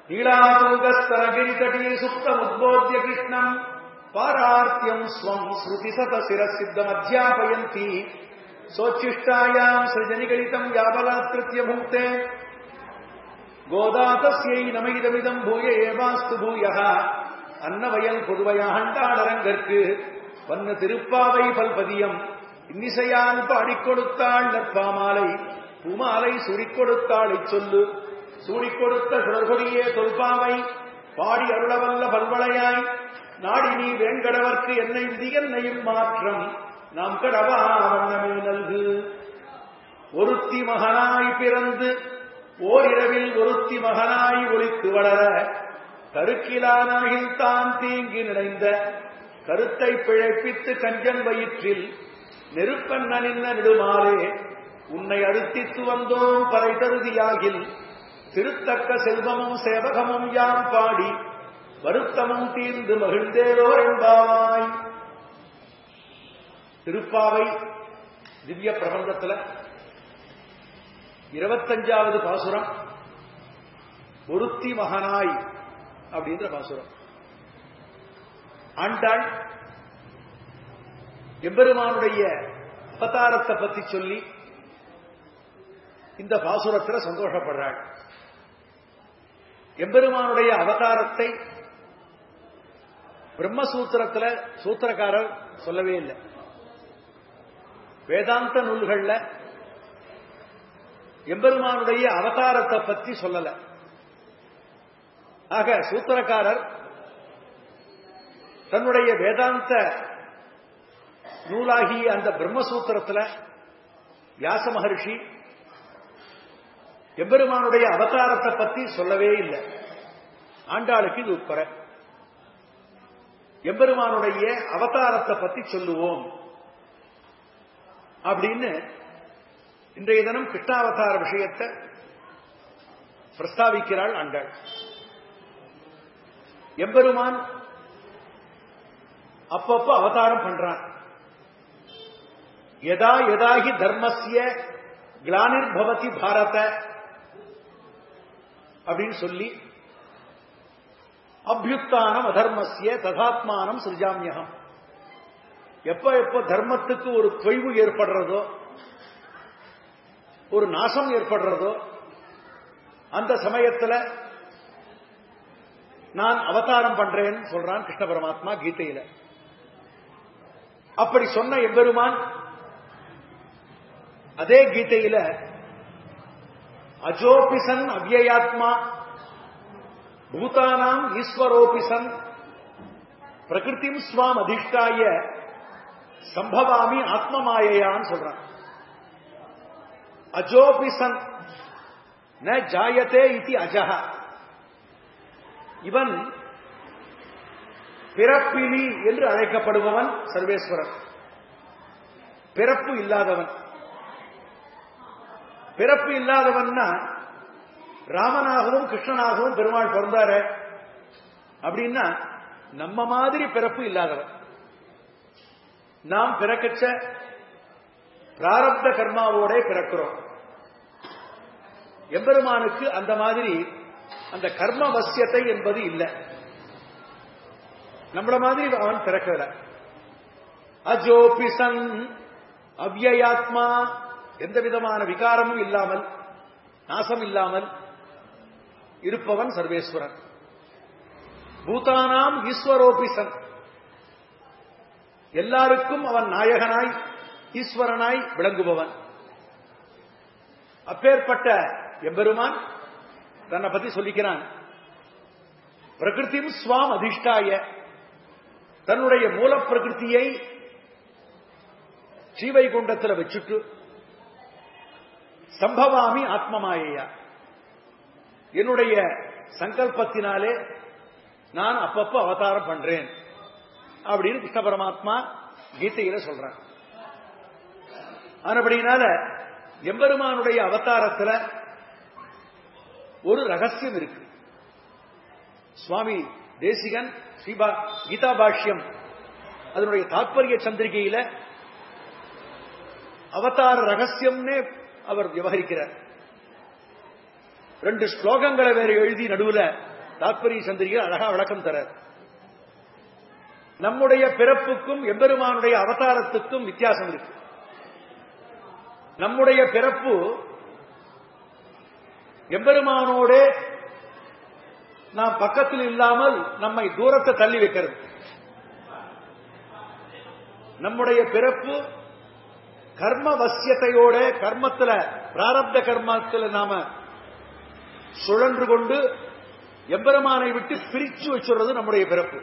நீலாதுங்கஸ்தனகிரிதடீ சுப்தமுத்போத்ய கிருஷ்ணம் பாரார்த்தியம் ஸ்வம் ஸ்ருதி சத சிரசித்தமத்தியாபயந்தி சோச்சிஷ்டாயாம் சிருஜனிகலிதம் யாபலாத்ருத்ய புக்தே கோதாதஸ்யை நமைதமிதம் பூய ஏவாஸ்து பூயः அன்னவயல் புதுவையாண்டாளரங்கற்கு வண்ண திருப்பாவை பல்பதியம் இன்னிசையால் பாடிக் கொடுத்தாள் நற்பாமாலை பூமாலை சுடிக் கொடுத்தாள் இச்சொல்லு சூடிக் கொடுத்த சுடர்கொடியே தொல்பாவை பாடி அருளவல்ல பல்வளையாய் நாடி நீ வேங்கடவர்க்கு என்னை விதி என்னையும் மாற்றம் நாம் கடவா வண்ணமே நல்கு ஒருத்தி மகனாய் பிறந்து ஓரிரவில் ஒருத்தி மகனாய் ஒளித்து வளர கருக்கிலானாகில் தான் தீங்கி நினைந்த கருத்தை பிழைப்பித்து கஞ்சன் வயிற்றில் நெருப்பண்ண நின்ன நெடுமாறே உன்னை அழுத்தித்து வந்தோம் பறை தருதியாகில் திருத்தக்க செல்வமும் சேவகமும் யாம் பாடி வருத்தமும் தீர்ந்து மகிழ்ந்தேரோ என்பாவாய் திருப்பாவை திவ்ய பிரபந்தத்துல இருபத்தஞ்சாவது பாசுரம் ஒருத்தி மகனாய் அப்படின்ற பாசுரம் ஆண்டாள் எம்பெருமானுடைய அவதாரத்தை பத்தி சொல்லி இந்த பாசுரத்தில் சந்தோஷப்படுறாள் எம்பெருமானுடைய அவதாரத்தை பிரம்மசூத்திரத்துல சூத்திரக்காரர் சொல்லவே இல்லை வேதாந்த நூல்கள்ல எம்பெருமானுடைய அவதாரத்தை பற்றி சொல்லல ஆக சூத்திரக்காரர் தன்னுடைய வேதாந்த நூலாகிய அந்த பிரம்மசூத்திரத்துல வியாச மகர்ஷி எம்பெருமானுடைய அவதாரத்தை பத்தி சொல்லவே இல்லை ஆண்டாளுக்கு இது உட்பட எம்பெருமானுடைய அவதாரத்தை பத்தி சொல்லுவோம் அப்படின்னு இன்றைய தினம் கிருஷ்ணாவதார விஷயத்தை பிரஸ்தாவிக்கிறாள் ஆண்டாள் எம்பெருமான் அப்பப்ப அவதாரம் பண்றான் எதா எதாகி தர்மசிய கிளானிர்பவதி பாரத அப்படின்னு சொல்லி அபியுத்தானம் அதர்மசிய ததாத்மானம் சிருஜாமியகம் எப்ப எப்ப தர்மத்துக்கு ஒரு தொய்வு ஏற்படுறதோ ஒரு நாசம் ஏற்படுறதோ அந்த சமயத்துல நான் அவதாரம் பண்றேன்னு சொல்றான் கிருஷ்ண பரமாத்மா கீதையில அப்படி சொன்ன எம்பெருமான் அதே கீதையில அஜோபிசன் அவ்யயாத்மா பூதானாம் ஈஸ்வரோபிசன் பிரகிருதிம் ஸ்வாம் அதிஷ்டாய சம்பவாமி ஆத்மமாயையான்னு சொல்றான் அஜோபிசன் ந ஜாயத்தே இது அஜஹ இவன் பிறப்பிலி என்று அழைக்கப்படுபவன் சர்வேஸ்வரன் பிறப்பு இல்லாதவன் பிறப்பு இல்லாதவன்னா ராமனாகவும் கிருஷ்ணனாகவும் பெருமாள் பிறந்தாரு அப்படின்னா நம்ம மாதிரி பிறப்பு இல்லாதவன் நாம் பிறக்கச்ச பிராரப்த கர்மாவோட பிறக்கிறோம் எம்பெருமானுக்கு அந்த மாதிரி அந்த கர்ம வசியத்தை என்பது இல்லை நம்மள மாதிரி அவன் பிறக்கல அஜோபிசன் அவ்யயாத்மா எந்த விதமான விகாரமும் இல்லாமல் நாசம் இல்லாமல் இருப்பவன் சர்வேஸ்வரன் பூதானாம் ஈஸ்வரோபிசன் எல்லாருக்கும் அவன் நாயகனாய் ஈஸ்வரனாய் விளங்குபவன் அப்பேற்பட்ட எம்பெருமான் தன்னை பத்தி சொல்லிக்கிறான் பிரகிருத்தியும் ஸ்வாம் அதிஷ்டாய தன்னுடைய மூல பிரகிருத்தியை ஸ்ரீவைகுண்டத்தில் வச்சுட்டு சம்பவாமி ஆத்மமாயையா என்னுடைய சங்கல்பத்தினாலே நான் அப்பப்ப அவதாரம் பண்றேன் அப்படின்னு கிருஷ்ண பரமாத்மா கீதையில சொல்றான் ஆனபடினால எம்பெருமானுடைய அவதாரத்துல ஒரு ரகசியம் இருக்கு சுவாமி தேசிகன் ஸ்ரீபா கீதா பாஷ்யம் அதனுடைய தாற்பரிய சந்திரிகையில அவதார ரகசியம்னே அவர் விவகரிக்கிறார் ரெண்டு ஸ்லோகங்களை வேற எழுதி நடுவுல தாத்பரிய சந்திரிகள் அழகா விளக்கம் தர நம்முடைய பிறப்புக்கும் எம்பெருமானுடைய அவதாரத்துக்கும் வித்தியாசம் இருக்கு நம்முடைய பிறப்பு எம்பெருமானோட நாம் பக்கத்தில் இல்லாமல் நம்மை தூரத்தை தள்ளி வைக்கிறது நம்முடைய பிறப்பு கர்ம வசியத்தையோட கர்மத்துல பிராரப்த கர்மத்துல நாம சுழன்று கொண்டு எம்பெருமானை விட்டு பிரிச்சு வச்சுறது நம்முடைய பிறப்பு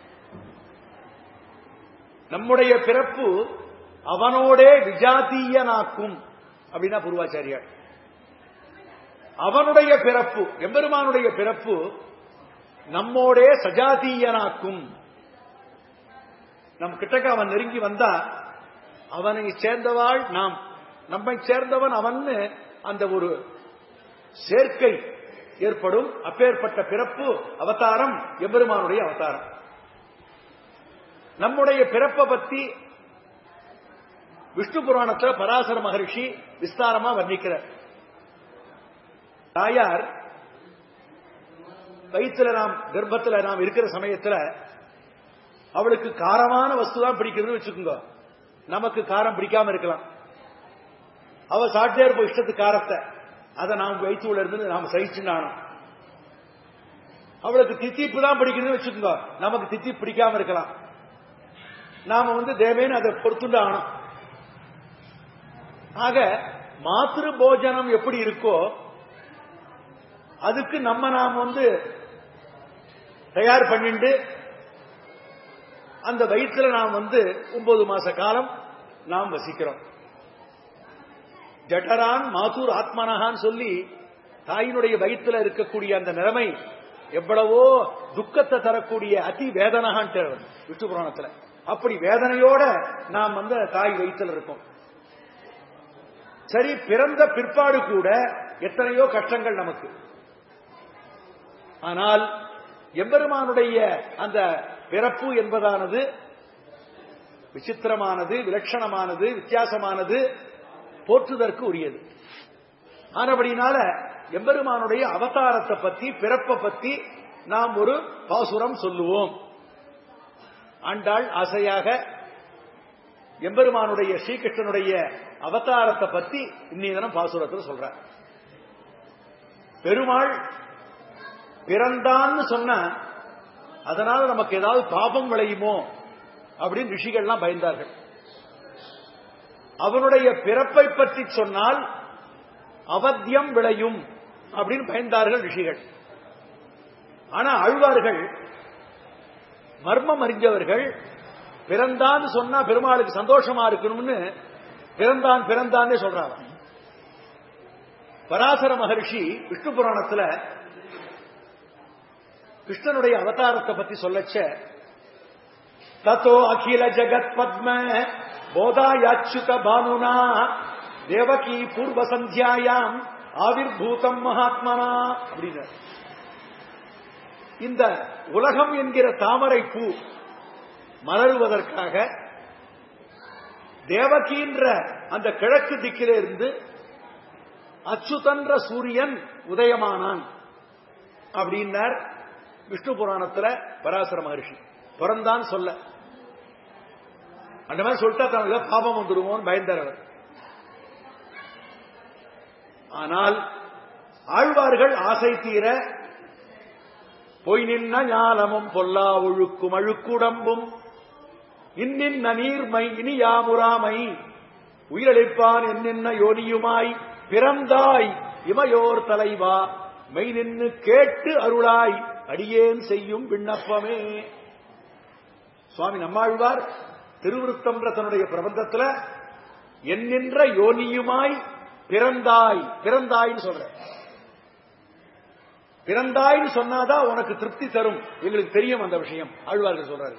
நம்முடைய பிறப்பு அவனோடே விஜாத்தீயனாக்கும் அப்படின்னா பூர்வாச்சாரியார் அவனுடைய பிறப்பு எம்பெருமானுடைய பிறப்பு நம்மோடே சஜாதீயனாக்கும் நம் கிட்டக்க அவன் நெருங்கி வந்தா அவனை சேர்ந்தவாள் நாம் நம்மை சேர்ந்தவன் அவன்னு அந்த ஒரு சேர்க்கை ஏற்படும் அப்பேற்பட்ட பிறப்பு அவதாரம் எம்பெருமானுடைய அவதாரம் நம்முடைய பிறப்பை பத்தி விஷ்ணு புராணத்துல பராசர மகரிஷி விஸ்தாரமா வர்ணிக்கிறார் தாயார் வயிற்றுல நாம் கர்ப்பத்துல நாம் இருக்கிற சமயத்துல அவளுக்கு காரமான வஸ்து தான் பிடிக்குதுன்னு வச்சுக்கோங்க நமக்கு காரம் பிடிக்காம இருக்கலாம் அவ சாப்பிட்டே இருப்போம் இஷ்டத்துக்கு காரத்தை அதை நாம் வயிற்றுல இருந்து நாம் சகிச்சுனானோம் அவளுக்கு தித்திப்பு தான் பிடிக்குதுன்னு வச்சுக்கோங்க நமக்கு தித்தி பிடிக்காம இருக்கலாம் நாம வந்து தேவேன்னு அதை பொறுத்துண்டு ஆனோம் ஆக மாத்திரு போஜனம் எப்படி இருக்கோ அதுக்கு நம்ம நாம் வந்து தயார் பண்ணிட்டு அந்த வயிற்றுல நாம் வந்து ஒன்பது மாச காலம் நாம் வசிக்கிறோம் ஜட்டரான் மாத்தூர் ஆத்மனகான்னு சொல்லி தாயினுடைய வயிற்றுல இருக்கக்கூடிய அந்த நிலைமை எவ்வளவோ துக்கத்தை தரக்கூடிய அதி வேதனகான் விஷ்ணு புராணத்துல அப்படி வேதனையோட நாம் வந்து தாய் வயிற்றுல இருக்கோம் சரி பிறந்த பிற்பாடு கூட எத்தனையோ கஷ்டங்கள் நமக்கு ஆனால் எம்பெருமானுடைய அந்த பிறப்பு என்பதானது விசித்திரமானது விலட்சணமானது வித்தியாசமானது போற்றுதற்கு உரியது ஆனபடினால எம்பெருமானுடைய அவதாரத்தை பத்தி பிறப்பை பத்தி நாம் ஒரு பாசுரம் சொல்லுவோம் ஆண்டாள் ஆசையாக எம்பெருமானுடைய ஸ்ரீகிருஷ்ணனுடைய அவதாரத்தை பத்தி இன்னி தினம் பாசுரத்தில் சொல்ற பெருமாள் பிறந்தான்னு சொன்ன அதனால நமக்கு ஏதாவது பாபம் விளையுமோ அப்படின்னு ரிஷிகள்லாம் பயந்தார்கள் அவனுடைய பிறப்பை பற்றி சொன்னால் அவத்தியம் விளையும் அப்படின்னு பயந்தார்கள் ரிஷிகள் ஆனா ஆழ்வார்கள் மர்மம் அறிஞ்சவர்கள் பிறந்தான்னு சொன்னா பெருமாளுக்கு சந்தோஷமா இருக்கணும்னு பிறந்தான் பிறந்தான்னு சொல்றாங்க பராசர மகர்ஷி விஷ்ணு புராணத்துல கிருஷ்ணனுடைய அவதாரத்தை பத்தி சொல்லச்ச தத்தோ அகில ஜகத் பத்ம போதாயாச்சுத பானுனா தேவகி பூர்வ சந்தியாயாம் ஆவிர்பூதம் மகாத்மனா அப்படின்னு இந்த உலகம் என்கிற தாமரை பூ மலருவதற்காக தேவகின்ற அந்த கிழக்கு திக்கிலே இருந்து அச்சுதன்ற சூரியன் உதயமானான் அப்படின்னார் விஷ்ணு புராணத்துல பராசர மகர்ஷி பிறந்தான் சொல்ல அந்த மாதிரி சொல்லிட்டா தனக்கு பாபம் வந்துடுவோம்னு பயந்தார் அவர் ஆனால் ஆழ்வார்கள் ஆசை தீர பொய் நின்ன ஞானமும் பொல்லா ஒழுக்கும் அழுக்குடம்பும் இன்னின்ன நீர்மை இனி யாமுராமை உயிரழைப்பான் என்னென்ன யோனியுமாய் பிறந்தாய் இமையோர் தலைவா மெய் நின்னு கேட்டு அருளாய் அடியேன் செய்யும் விண்ணப்பமே சுவாமி நம்மாழ்வார் திருவிருத்தம்ன்ற தன்னுடைய பிரபந்தத்துல என்னென்ற யோனியுமாய் பிறந்தாய் பிறந்தாய்னு சொல்ற பிறந்தாய்னு சொன்னாதான் உனக்கு திருப்தி தரும் எங்களுக்கு தெரியும் அந்த விஷயம் ஆழ்வார்கள் சொல்றாரு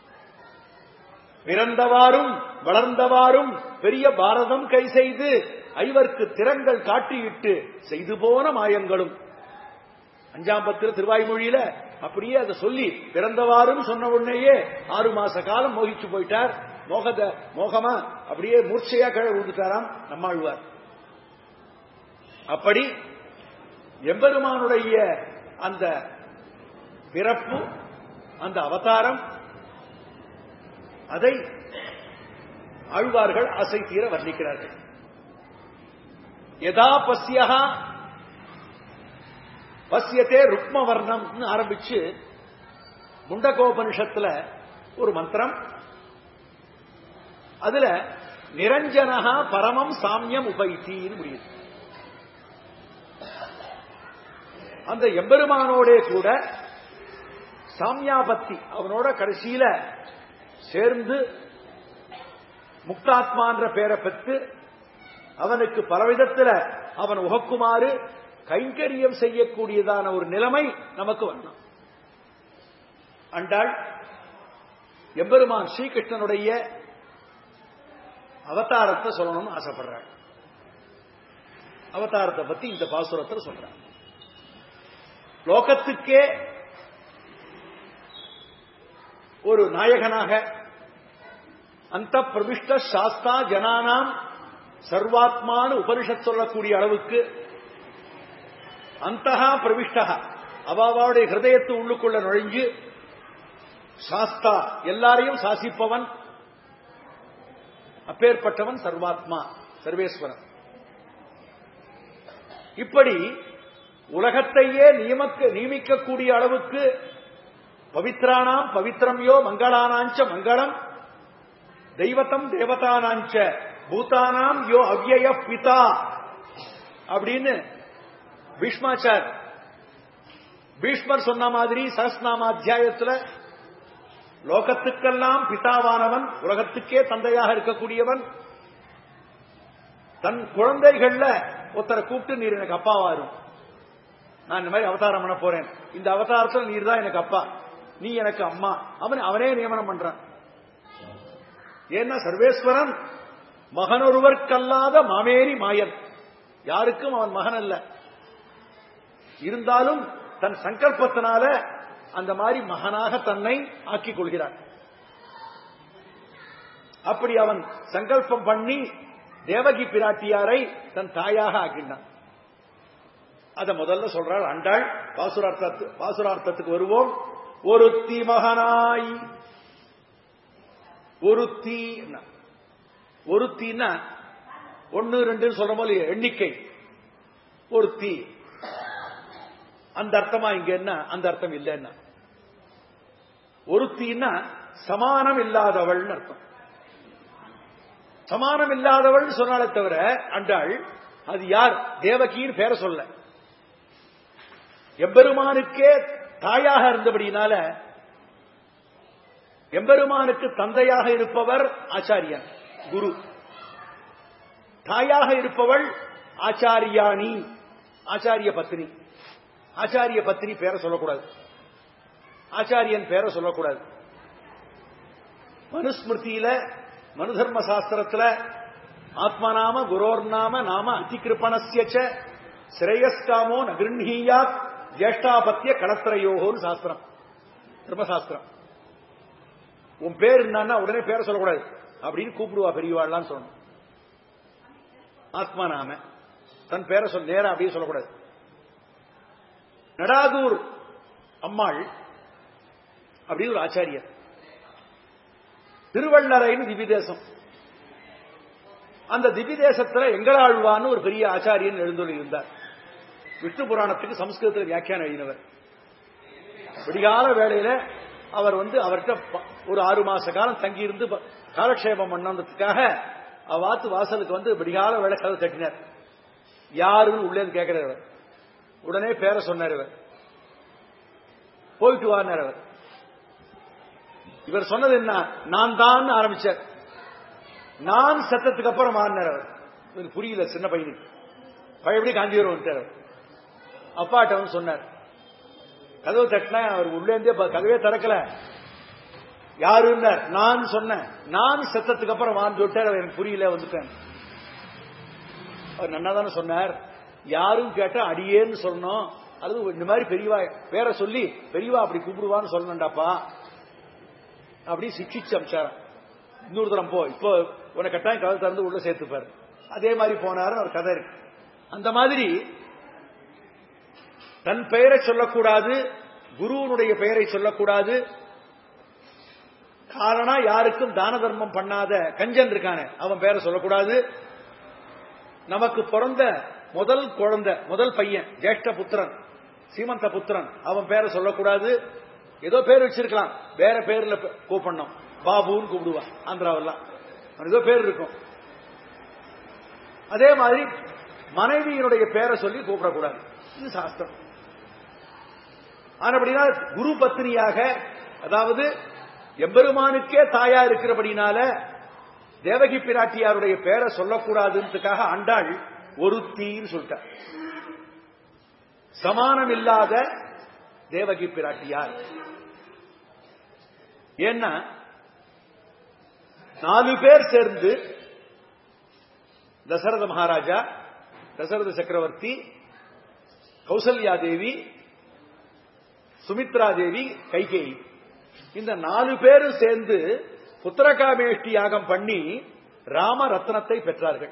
பிறந்தவாறும் வளர்ந்தவாறும் பெரிய பாரதம் கை செய்து ஐவர்க்கு திறங்கள் காட்டியிட்டு செய்து போன மாயங்களும் அஞ்சாம் பத்திர திருவாய்மொழியில அப்படியே அதை சொல்லி பிறந்தவாறும் சொன்ன உடனேயே ஆறு மாச காலம் மோகிச்சு போயிட்டார் மோகத மோகமா அப்படியே மூர்ச்சையா கழ விழுந்துட்டாராம் நம்மாழ்வார் அப்படி எம்பெருமானுடைய அந்த பிறப்பு அந்த அவதாரம் அதை ஆழ்வார்கள் ஆசை தீர வர்ணிக்கிறார்கள் யதா பஸ்யகா பஸ்யத்தே ருக்மவர்ணம் ஆரம்பிச்சு முண்டகோபனிஷத்துல ஒரு மந்திரம் அதுல நிரஞ்சனகா பரமம் சாமியம் உபைத்தின்னு முடியுது அந்த எம்பெருமானோடே கூட சாமியாபத்தி அவனோட கடைசியில சேர்ந்து முக்தாத்மான்ற பேரை பெற்று அவனுக்கு பலவிதத்தில் அவன் உகக்குமாறு கைங்கரியம் செய்யக்கூடியதான ஒரு நிலைமை நமக்கு வரணும் அண்டாள் எம்பெருமான் ஸ்ரீகிருஷ்ணனுடைய அவதாரத்தை சொல்லணும்னு ஆசைப்படுறாள் அவதாரத்தை பத்தி இந்த பாசுரத்தில் சொல்றாங்க லோகத்துக்கே ஒரு நாயகனாக அந்த பிரவிஷ்ட சாஸ்தா ஜனானாம் சர்வாத்மானு உபனிஷத் சொல்லக்கூடிய அளவுக்கு அந்தகா பிரவிஷ்டகா அவாவாவுடைய ஹிருதயத்து உள்ளுக்குள்ள நுழைஞ்சு சாஸ்தா எல்லாரையும் சாசிப்பவன் அப்பேற்பட்டவன் சர்வாத்மா சர்வேஸ்வரன் இப்படி உலகத்தையே நியமக்க நியமிக்கக்கூடிய அளவுக்கு பவித்ரானாம் பவித்ரம் யோ மங்களானாஞ்ச மங்களம் தெய்வத்தம் தேவதானாஞ்ச பூதானாம் யோ அவ்யய பிதா அப்படின்னு பீஷ்மாச்சார் பீஷ்மர் சொன்ன மாதிரி சஹஸ்நாம அத்தியாயத்தில் லோகத்துக்கெல்லாம் பிதாவானவன் உலகத்துக்கே தந்தையாக இருக்கக்கூடியவன் தன் குழந்தைகள்ல ஒருத்தரை கூப்பிட்டு நீர் எனக்கு அப்பாவாரும் நான் இந்த மாதிரி அவதாரம் பண்ண போறேன் இந்த அவதாரத்தில் நீர் தான் எனக்கு அப்பா நீ எனக்கு அம்மா அவன் அவனே நியமனம் பண்றான் ஏன்னா சர்வேஸ்வரன் மகனொருவர்க்கல்லாத மாமேரி மாயன் யாருக்கும் அவன் மகன் அல்ல இருந்தாலும் தன் சங்கல்பத்தினால அந்த மாதிரி மகனாக தன்னை ஆக்கிக் கொள்கிறான் அப்படி அவன் சங்கல்பம் பண்ணி தேவகி பிராட்டியாரை தன் தாயாக ஆக்கினான் அத முதல்ல சொல்றாள் அண்டாள் பாசுரார்த்தத்து பாசுரார்த்தத்துக்கு வருவோம் ஒருத்தி மகனாய் ஒருத்தி ஒருத்தின்னா ஒன்னு ரெண்டு சொல்ற போது எண்ணிக்கை ஒருத்தி அந்த அர்த்தமா இங்க என்ன அந்த அர்த்தம் இல்லைன்னா ஒருத்தின்னா சமானம் இல்லாதவள்னு அர்த்தம் சமானம் இல்லாதவள் சொன்னாலே தவிர அண்டாள் அது யார் தேவகின்னு பேர சொல்ல எம்பெருமானுக்கே தாயாக இருந்தபடினால எம்பெருமானுக்கு தந்தையாக இருப்பவர் ஆச்சாரியன் குரு தாயாக இருப்பவள் ஆச்சாரியாணி ஆச்சாரிய பத்னி ஆச்சாரிய பத்னி பேரை சொல்லக்கூடாது ஆச்சாரியன் பேரை சொல்லக்கூடாது மனுஸ்மிருதியில மனு தர்ம சாஸ்திரத்துல ஆத்மநாம குரோர் நாம நாம அதிகிருப்பணசிய சிரேயஸ்காமோ நகிருஹீயாத் ஜேஷ்டாபத்திய கடத்திரையோகோன்னு சாஸ்திரம் தர்மசாஸ்திரம் உன் பேர் என்னன்னா உடனே பேரை சொல்லக்கூடாது அப்படின்னு கூப்பிடுவா பெரியவாள்லாம் சொல்லணும் ஆத்மா நாம தன் பேரை சொல் நேரா அப்படியே சொல்லக்கூடாது நடாதூர் அம்மாள் அப்படின்னு ஒரு ஆச்சாரியர் திருவள்ளரைன்னு திவிதேசம் அந்த திவிதேசத்துல எங்களாழ்வான்னு ஒரு பெரிய ஆச்சாரியன் எழுந்தொழி இருந்தார் விஷ்ணு புராணத்துக்கு சம்ஸ்கிருதத்தில் வியாக்கியானம் எழுதினவர் விடிகால வேளையில அவர் வந்து அவர்கிட்ட ஒரு ஆறு மாச காலம் தங்கியிருந்து காலக்ஷேபம் பண்ணதுக்காக அவாத்து வாசலுக்கு வந்து விடிகால வேலை கதை தட்டினார் யாருன்னு உள்ளே கேட்கிறார் உடனே பேரை சொன்னார் இவர் போயிட்டு வார் அவர் இவர் சொன்னது என்ன நான் தான் ஆரம்பிச்சார் நான் சத்தத்துக்கு அப்புறம் மாறினார் அவர் இவருக்கு புரியல சின்ன பையனுக்கு பழையபடி காஞ்சிபுரம் வந்துட்டார் அவர் அப்பாட்ட வந்து சொன்னார் கதவு தட்டினா அவர் உள்ளேந்தே கதவே திறக்கல யாருன்னார் நான் சொன்னேன் நான் சத்தத்துக்கு அப்புறம் வான்னு சொல்லிட்டார் அவர் எனக்கு புரியல வந்துட்டேன் அவர் நன்னா தானே சொன்னார் யாரும் கேட்டா அடியேன்னு சொல்லணும் அது இந்த மாதிரி பெரியவா பேரை சொல்லி பெரியவா அப்படி கூப்பிடுவான்னு சொல்லணும்டாப்பா அப்படி சிக்ஷிச்சு அமிச்சாராம் இன்னொரு தரம் போ இப்போ உன கட்டாயம் கதை திறந்து உள்ள சேர்த்துப்பாரு அதே மாதிரி போனாரு ஒரு கதை இருக்கு அந்த மாதிரி தன் பெயரை சொல்லக்கூடாது குருவனுடைய பெயரை சொல்லக்கூடாது காரணா யாருக்கும் தான தர்மம் பண்ணாத கஞ்சன் இருக்கானே அவன் பேரை சொல்லக்கூடாது நமக்கு பிறந்த முதல் குழந்தை முதல் பையன் ஜேஷ்ட புத்திரன் சீமந்த புத்திரன் அவன் பேரை சொல்லக்கூடாது ஏதோ பேர் வச்சிருக்கலாம் வேற பேர்ல பே- கூப்பிடணும் பாபுன்னு கூப்பிடுவான் ஆந்திராவெல்லாம் அவனுக்கு ஏதோ பேர் இருக்கும் அதே மாதிரி மனைவியினுடைய பேரை சொல்லி கூப்பிடக்கூடாது இது சாஸ்திரம் ஆனபடினா குரு பத்னியாக அதாவது எம்பெருமானுக்கே தாயா இருக்கிறபடினால தேவகி பிராட்டியாருடைய பேரை சொல்லக்கூடாதுன்றதுக்காக ஆண்டாள் ஒருத்தின்னு சொல்லிட்டார் சமானம் இல்லாத தேவகி பிராட்டியார் ஏன்னா நாலு பேர் சேர்ந்து தசரத மகாராஜா தசரத சக்கரவர்த்தி கௌசல்யா தேவி சுமித்ரா தேவி கைகேயி இந்த நாலு பேரும் சேர்ந்து புத்திரகாமேஷ்டி யாகம் பண்ணி ராம ரத்னத்தை பெற்றார்கள்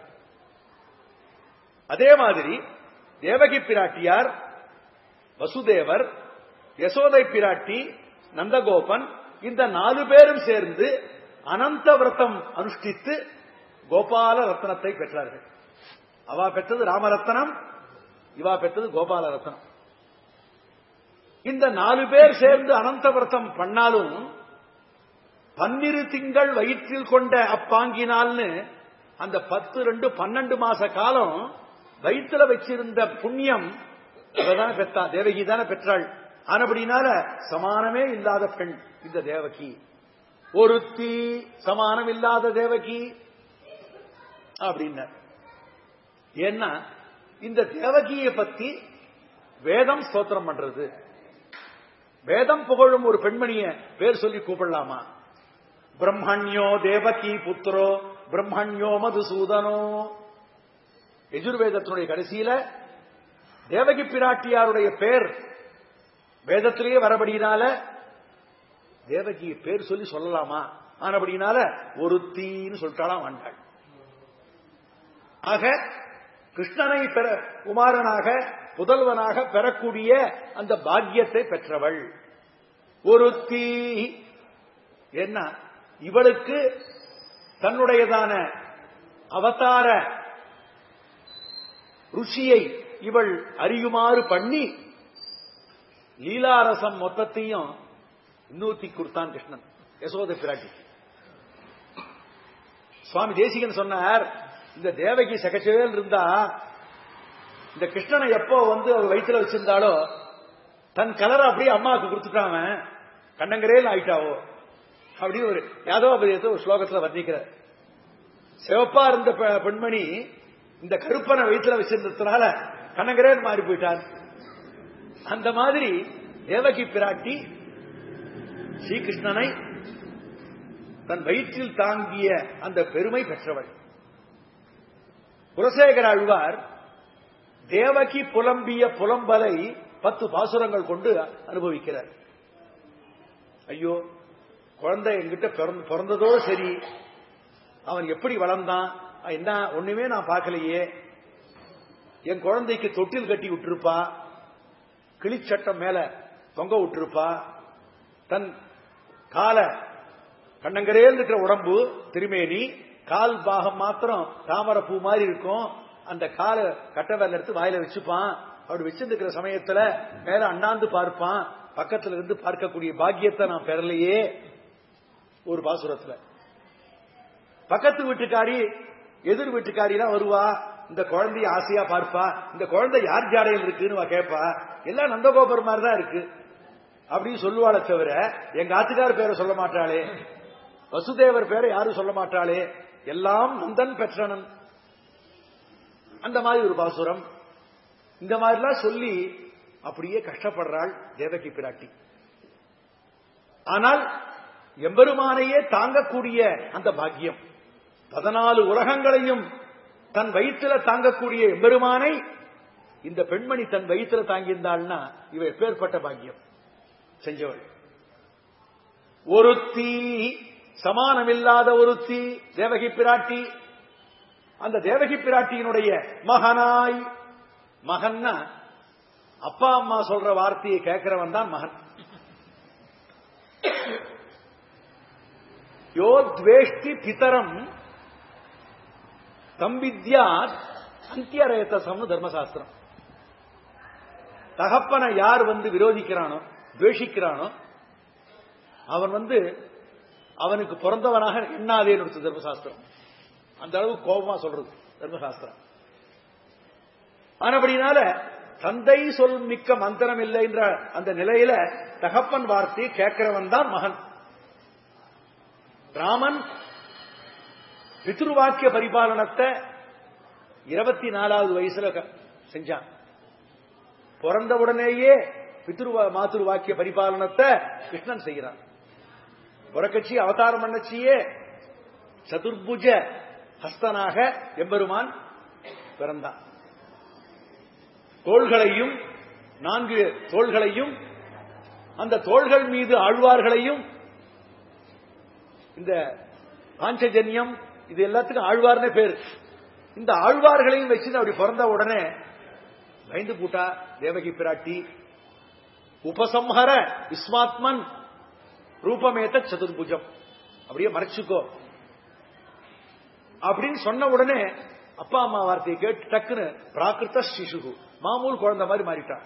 அதே மாதிரி தேவகி பிராட்டியார் வசுதேவர் யசோதை பிராட்டி நந்தகோபன் இந்த நாலு பேரும் சேர்ந்து அனந்த விரதம் அனுஷ்டித்து கோபால ரத்னத்தை பெற்றார்கள் அவா பெற்றது ராமரத்னம் இவா பெற்றது கோபால ரத்னம் இந்த நாலு பேர் சேர்ந்து அனந்த விரதம் பண்ணாலும் பன்னிரு திங்கள் வயிற்றில் கொண்ட அப்பாங்கினால்னு அந்த பத்து ரெண்டு பன்னெண்டு மாச காலம் வயிற்றுல வச்சிருந்த புண்ணியம் இவதான பெற்றா தேவகி தானே பெற்றாள் ஆனபடினால சமானமே இல்லாத பெண் இந்த தேவகி ஒருத்தி சமானம் இல்லாத தேவகி அப்படின்னார் ஏன்னா இந்த தேவகியை பத்தி வேதம் ஸ்தோத்திரம் பண்றது வேதம் புகழும் ஒரு பெண்மணிய பேர் சொல்லி கூப்பிடலாமா பிரம்மண்யோ தேவகி புத்திரோ பிரம்மண்யோ மதுசூதனோ எஜுர்வேதத்தினுடைய கடைசியில தேவகி பிராட்டியாருடைய பேர் வேதத்திலேயே வரபடினால தேவகி பேர் சொல்லி சொல்லலாமா ஆனபடினால ஒருத்தின்னு சொல்லிட்டாலாம் வந்தாள் ஆக கிருஷ்ணனை பெற குமாரனாக புதல்வனாக பெறக்கூடிய அந்த பாக்கியத்தை பெற்றவள் ஒருத்தி என்ன இவளுக்கு தன்னுடையதான அவதார ருச்சியை இவள் அறியுமாறு பண்ணி லீலாரசம் மொத்தத்தையும் இன்னூத்தி கொடுத்தான் கிருஷ்ணன் யசோத பிராட்டி சுவாமி தேசிகன் சொன்னார் இந்த தேவகி சகச்சவேல் இருந்தா இந்த கிருஷ்ணனை எப்போ வந்து அவர் வயிற்றுல வச்சிருந்தாலோ தன் கலரை அப்படியே அம்மாவுக்கு கொடுத்துட்டாம கண்ணங்கரேல் ஆயிட்டாவோ அப்படின்னு ஒரு யாதோ ஏதோ ஒரு ஸ்லோகத்துல வர்ணிக்கிறார் சிவப்பா இருந்த பெ- பெண்மணி இந்த கருப்பனை வயிற்றுல வச்சிருந்ததுனால கண்ணங்கரேல் மாறி போயிட்டார் அந்த மாதிரி தேவகி பிராட்டி ஸ்ரீகிருஷ்ணனை தன் வயிற்றில் தாங்கிய அந்த பெருமை பெற்றவள் குலசேகர ஆழ்வார் தேவகி புலம்பிய புலம்பலை பத்து பாசுரங்கள் கொண்டு அனுபவிக்கிறார் ஐயோ குழந்தை என்கிட்ட பிறந்த- பிறந்ததோ சரி அவன் எப்படி வளர்ந்தான் என்ன ஒண்ணுமே நான் பார்க்கலையே என் குழந்தைக்கு தொட்டில் கட்டி விட்டிருப்பா கிளிச்சட்டம் மேல தொங்க விட்டிருப்பா தன் கால கண்ணங்கரேல் இருக்கிற உடம்பு திருமேனி கால் பாகம் மாத்திரம் தாமரை பூ மாதிரி இருக்கும் அந்த காலை கட்டவேல எடுத்து வாயில வச்சுப்பான் அப்படி வச்சிருக்கிற சமயத்துல மேல அண்ணாந்து பார்ப்பான் பக்கத்துல இருந்து பார்க்கக்கூடிய பாக்கியத்தை நான் பெறலையே ஒரு பாசுரத்துல பக்கத்து வீட்டுக்காரி எதிர் வீட்டுக்காரிலாம் வருவா இந்த குழந்தைய ஆசையா பார்ப்பா இந்த குழந்தை யார் ஜாடையில் இருக்குன்னு அவ கேட்பா எல்லாம் நந்தகோபுரம் மாதிரி தான் இருக்கு அப்படின்னு சொல்லுவாளே தவிர எங்க ஆத்துக்கார் பேரை சொல்ல மாட்டாளே வசுதேவர் பேரை யாரும் சொல்ல மாட்டாளே எல்லாம் நந்தன் பெற்றனன் அந்த மாதிரி ஒரு பாசுரம் இந்த மாதிரிலாம் சொல்லி அப்படியே கஷ்டப்படுறாள் தேவகி பிராட்டி ஆனால் எம்பெருமானையே தாங்கக்கூடிய அந்த பாக்கியம் பதினாலு உலகங்களையும் தன் வயிற்றுல தாங்கக்கூடிய எம்பெருமானை இந்த பெண்மணி தன் வயிற்றுல தாங்கியிருந்தாள்னா இவ எப்பேற்பட்ட பாக்கியம் செஞ்சவள் ஒருத்தி சமானமில்லாத ஒருத்தி தேவகி பிராட்டி அந்த தேவகி பிராட்டியினுடைய மகனாய் மகன்னா அப்பா அம்மா சொல்ற வார்த்தையை கேட்கிறவன் தான் மகன் யோ துவேஷ்டி பிதரம் தம்பித்யா அந்தியரேத்தசம்னு தர்மசாஸ்திரம் தகப்பனை யார் வந்து விரோதிக்கிறானோ துவேஷிக்கிறானோ அவன் வந்து அவனுக்கு பிறந்தவனாக எண்ணாதேன்னு இருக்கு தர்மசாஸ்திரம் அந்த அளவு கோபமா சொல்றது தர்மசாஸ்திரம் ஆனபடினால தந்தை சொல் மிக்க மந்திரம் இல்லைன்ற அந்த நிலையில தகப்பன் வார்த்தையை கேட்கிறவன் தான் மகன் ராமன் பித்ருவாக்கிய பரிபாலனத்தை இருபத்தி நாலாவது வயசுல க- செஞ்சான் பிறந்த உடனேயே பித்ருவா மாத்துரு வாக்கிய பரிபாலனத்தை கிருஷ்ணன் செய்கிறான் புறக்கட்சி அவதாரம் பண்ணச்சியே சதுர்புஜ ஹஸ்தனாக எம்பெருமான் பிறந்தான் தோள்களையும் நான்கு தோள்களையும் அந்த தோள்கள் மீது ஆழ்வார்களையும் இந்த பாஞ்சஜன்யம் இது எல்லாத்துக்கும் ஆழ்வார்னே பேரு இந்த ஆழ்வார்களையும் வச்சு அப்படி பிறந்த உடனே பயந்து பூட்டா தேவகி பிராட்டி உபசம்ஹர விஸ்வாத்மன் ரூபமேத்த சதுர்புஜம் அப்படியே மறைச்சுக்கோ அப்படின்னு சொன்ன உடனே அப்பா அம்மா வார்த்தையை கேட்டு டக்குன்னு பிராகிருத சிசுகு மாமூல் குழந்தை மாதிரி மாறிட்டான்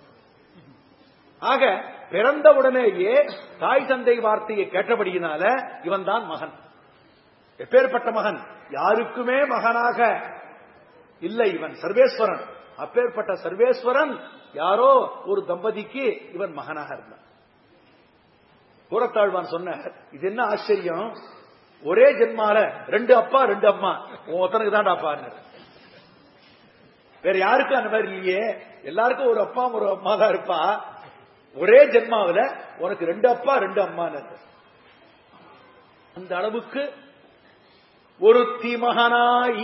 ஆக பிறந்த உடனேயே தாய் தந்தை வார்த்தையை கேட்டபடியினால இவன் தான் மகன் எப்பேற்பட்ட மகன் யாருக்குமே மகனாக இல்லை இவன் சர்வேஸ்வரன் அப்பேற்பட்ட சர்வேஸ்வரன் யாரோ ஒரு தம்பதிக்கு இவன் மகனாக இருந்தான் கூறத்தாழ்வான் சொன்ன இது என்ன ஆச்சரியம் ஒரே ஜென்மால ரெண்டு அப்பா ரெண்டு அம்மா உன் ஒருத்தனுக்கு தான் அப்பான்னு வேற யாருக்கும் அந்த மாதிரி இல்லையே எல்லாருக்கும் ஒரு அப்பா ஒரு அம்மா தான் இருப்பா ஒரே ஜென்மாவில உனக்கு ரெண்டு அப்பா ரெண்டு அம்மான்னு அந்த அளவுக்கு ஒரு மகனாய்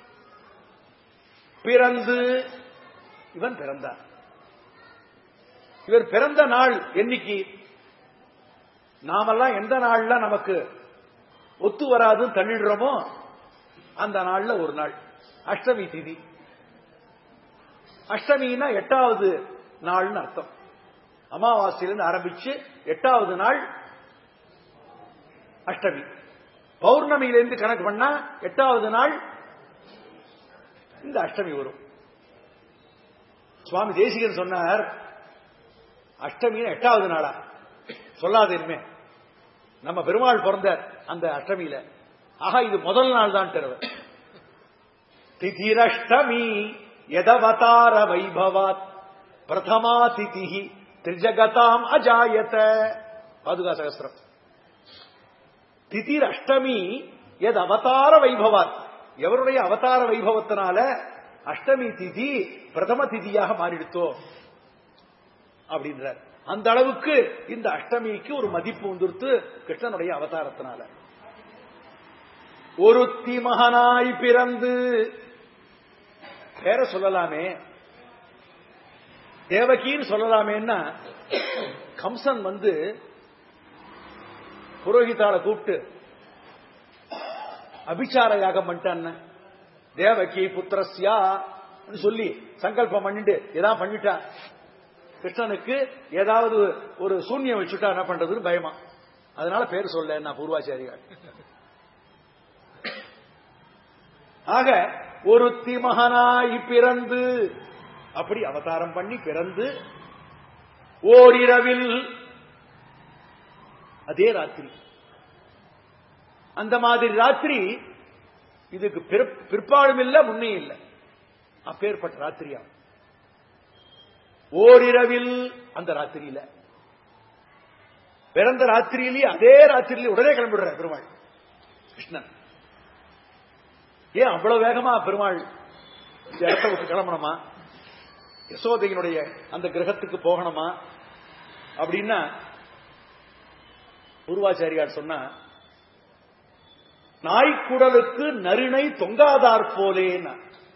பிறந்து இவன் பிறந்தான் இவர் பிறந்த நாள் என்னைக்கு நாமெல்லாம் எந்த நாள்ல நமக்கு ஒத்து வராதுன்னு தள்ளிடுறோமோ அந்த நாள்ல ஒரு நாள் அஷ்டமி திதி அஷ்டமின்னா எட்டாவது நாள்னு அர்த்தம் அமாவாசையிலிருந்து ஆரம்பிச்சு எட்டாவது நாள் அஷ்டமி பௌர்ணமியிலிருந்து கணக்கு பண்ணா எட்டாவது நாள் இந்த அஷ்டமி வரும் சுவாமி தேசிகன் சொன்னார் அஷ்டமின்னு எட்டாவது நாளா சொல்லாத இனிமே நம்ம பெருமாள் பிறந்த அந்த அஷ்டமியில ஆஹா இது முதல் நாள் தான் தெருவர் திதிரஷ்டமி எதவதார வைபவாத் பிரதமா திதி திரிஜகதாம் அஜாயத பாதுகா சகஸ்திரம் திதிர் அஷ்டமி எது அவதார வைபவாத் எவருடைய அவதார வைபவத்தினால அஷ்டமி திதி பிரதம திதியாக மாறிடுத்தோ அப்படின்றார் அந்த அளவுக்கு இந்த அஷ்டமிக்கு ஒரு மதிப்பு வந்துருத்து கிருஷ்ணனுடைய அவதாரத்தினால ஒரு மகனாய் பிறந்து பேர சொல்லலாமே தேவகின்னு சொல்லலாமேன்னா கம்சன் வந்து புரோகிதால கூப்பிட்டு அபிச்சார யாகம் பண்ணிட்டான் தேவகி புத்திரஸ்யா சொல்லி சங்கல்பம் பண்ணிட்டு ஏதாவது பண்ணிட்டா கிருஷ்ணனுக்கு ஏதாவது ஒரு சூன்யம் வச்சுட்டா என்ன பண்றதுன்னு பயமா அதனால பேர் சொல்ல நான் பூர்வாச்சாரியார் ஆக ஒரு திமகனாய் பிறந்து அப்படி அவதாரம் பண்ணி பிறந்து ஓரிரவில் அதே ராத்திரி அந்த மாதிரி ராத்திரி இதுக்கு பிறப்- பிற்பாடும் இல்ல முன்னே இல்ல அப்பேற்பட்ட ராத்திரியா ஓரிரவில் அந்த ராத்திரியில பிறந்த ராத்திரியிலேயே அதே ராத்திரியிலே உடனே கிளம்பிடுற பெருமாள் கிருஷ்ணன் ஏன் அவ்வளவு வேகமா பெருமாள் இந்த இடத்தை விட்டு கிளம்பணுமா யசோதையினுடைய அந்த கிரகத்துக்கு போகணுமா அப்படின்னா பூர்வாச்சாரியார் சொன்னா நாய்க்குடலுக்கு நறுணை தொங்காதார் போலேன்னா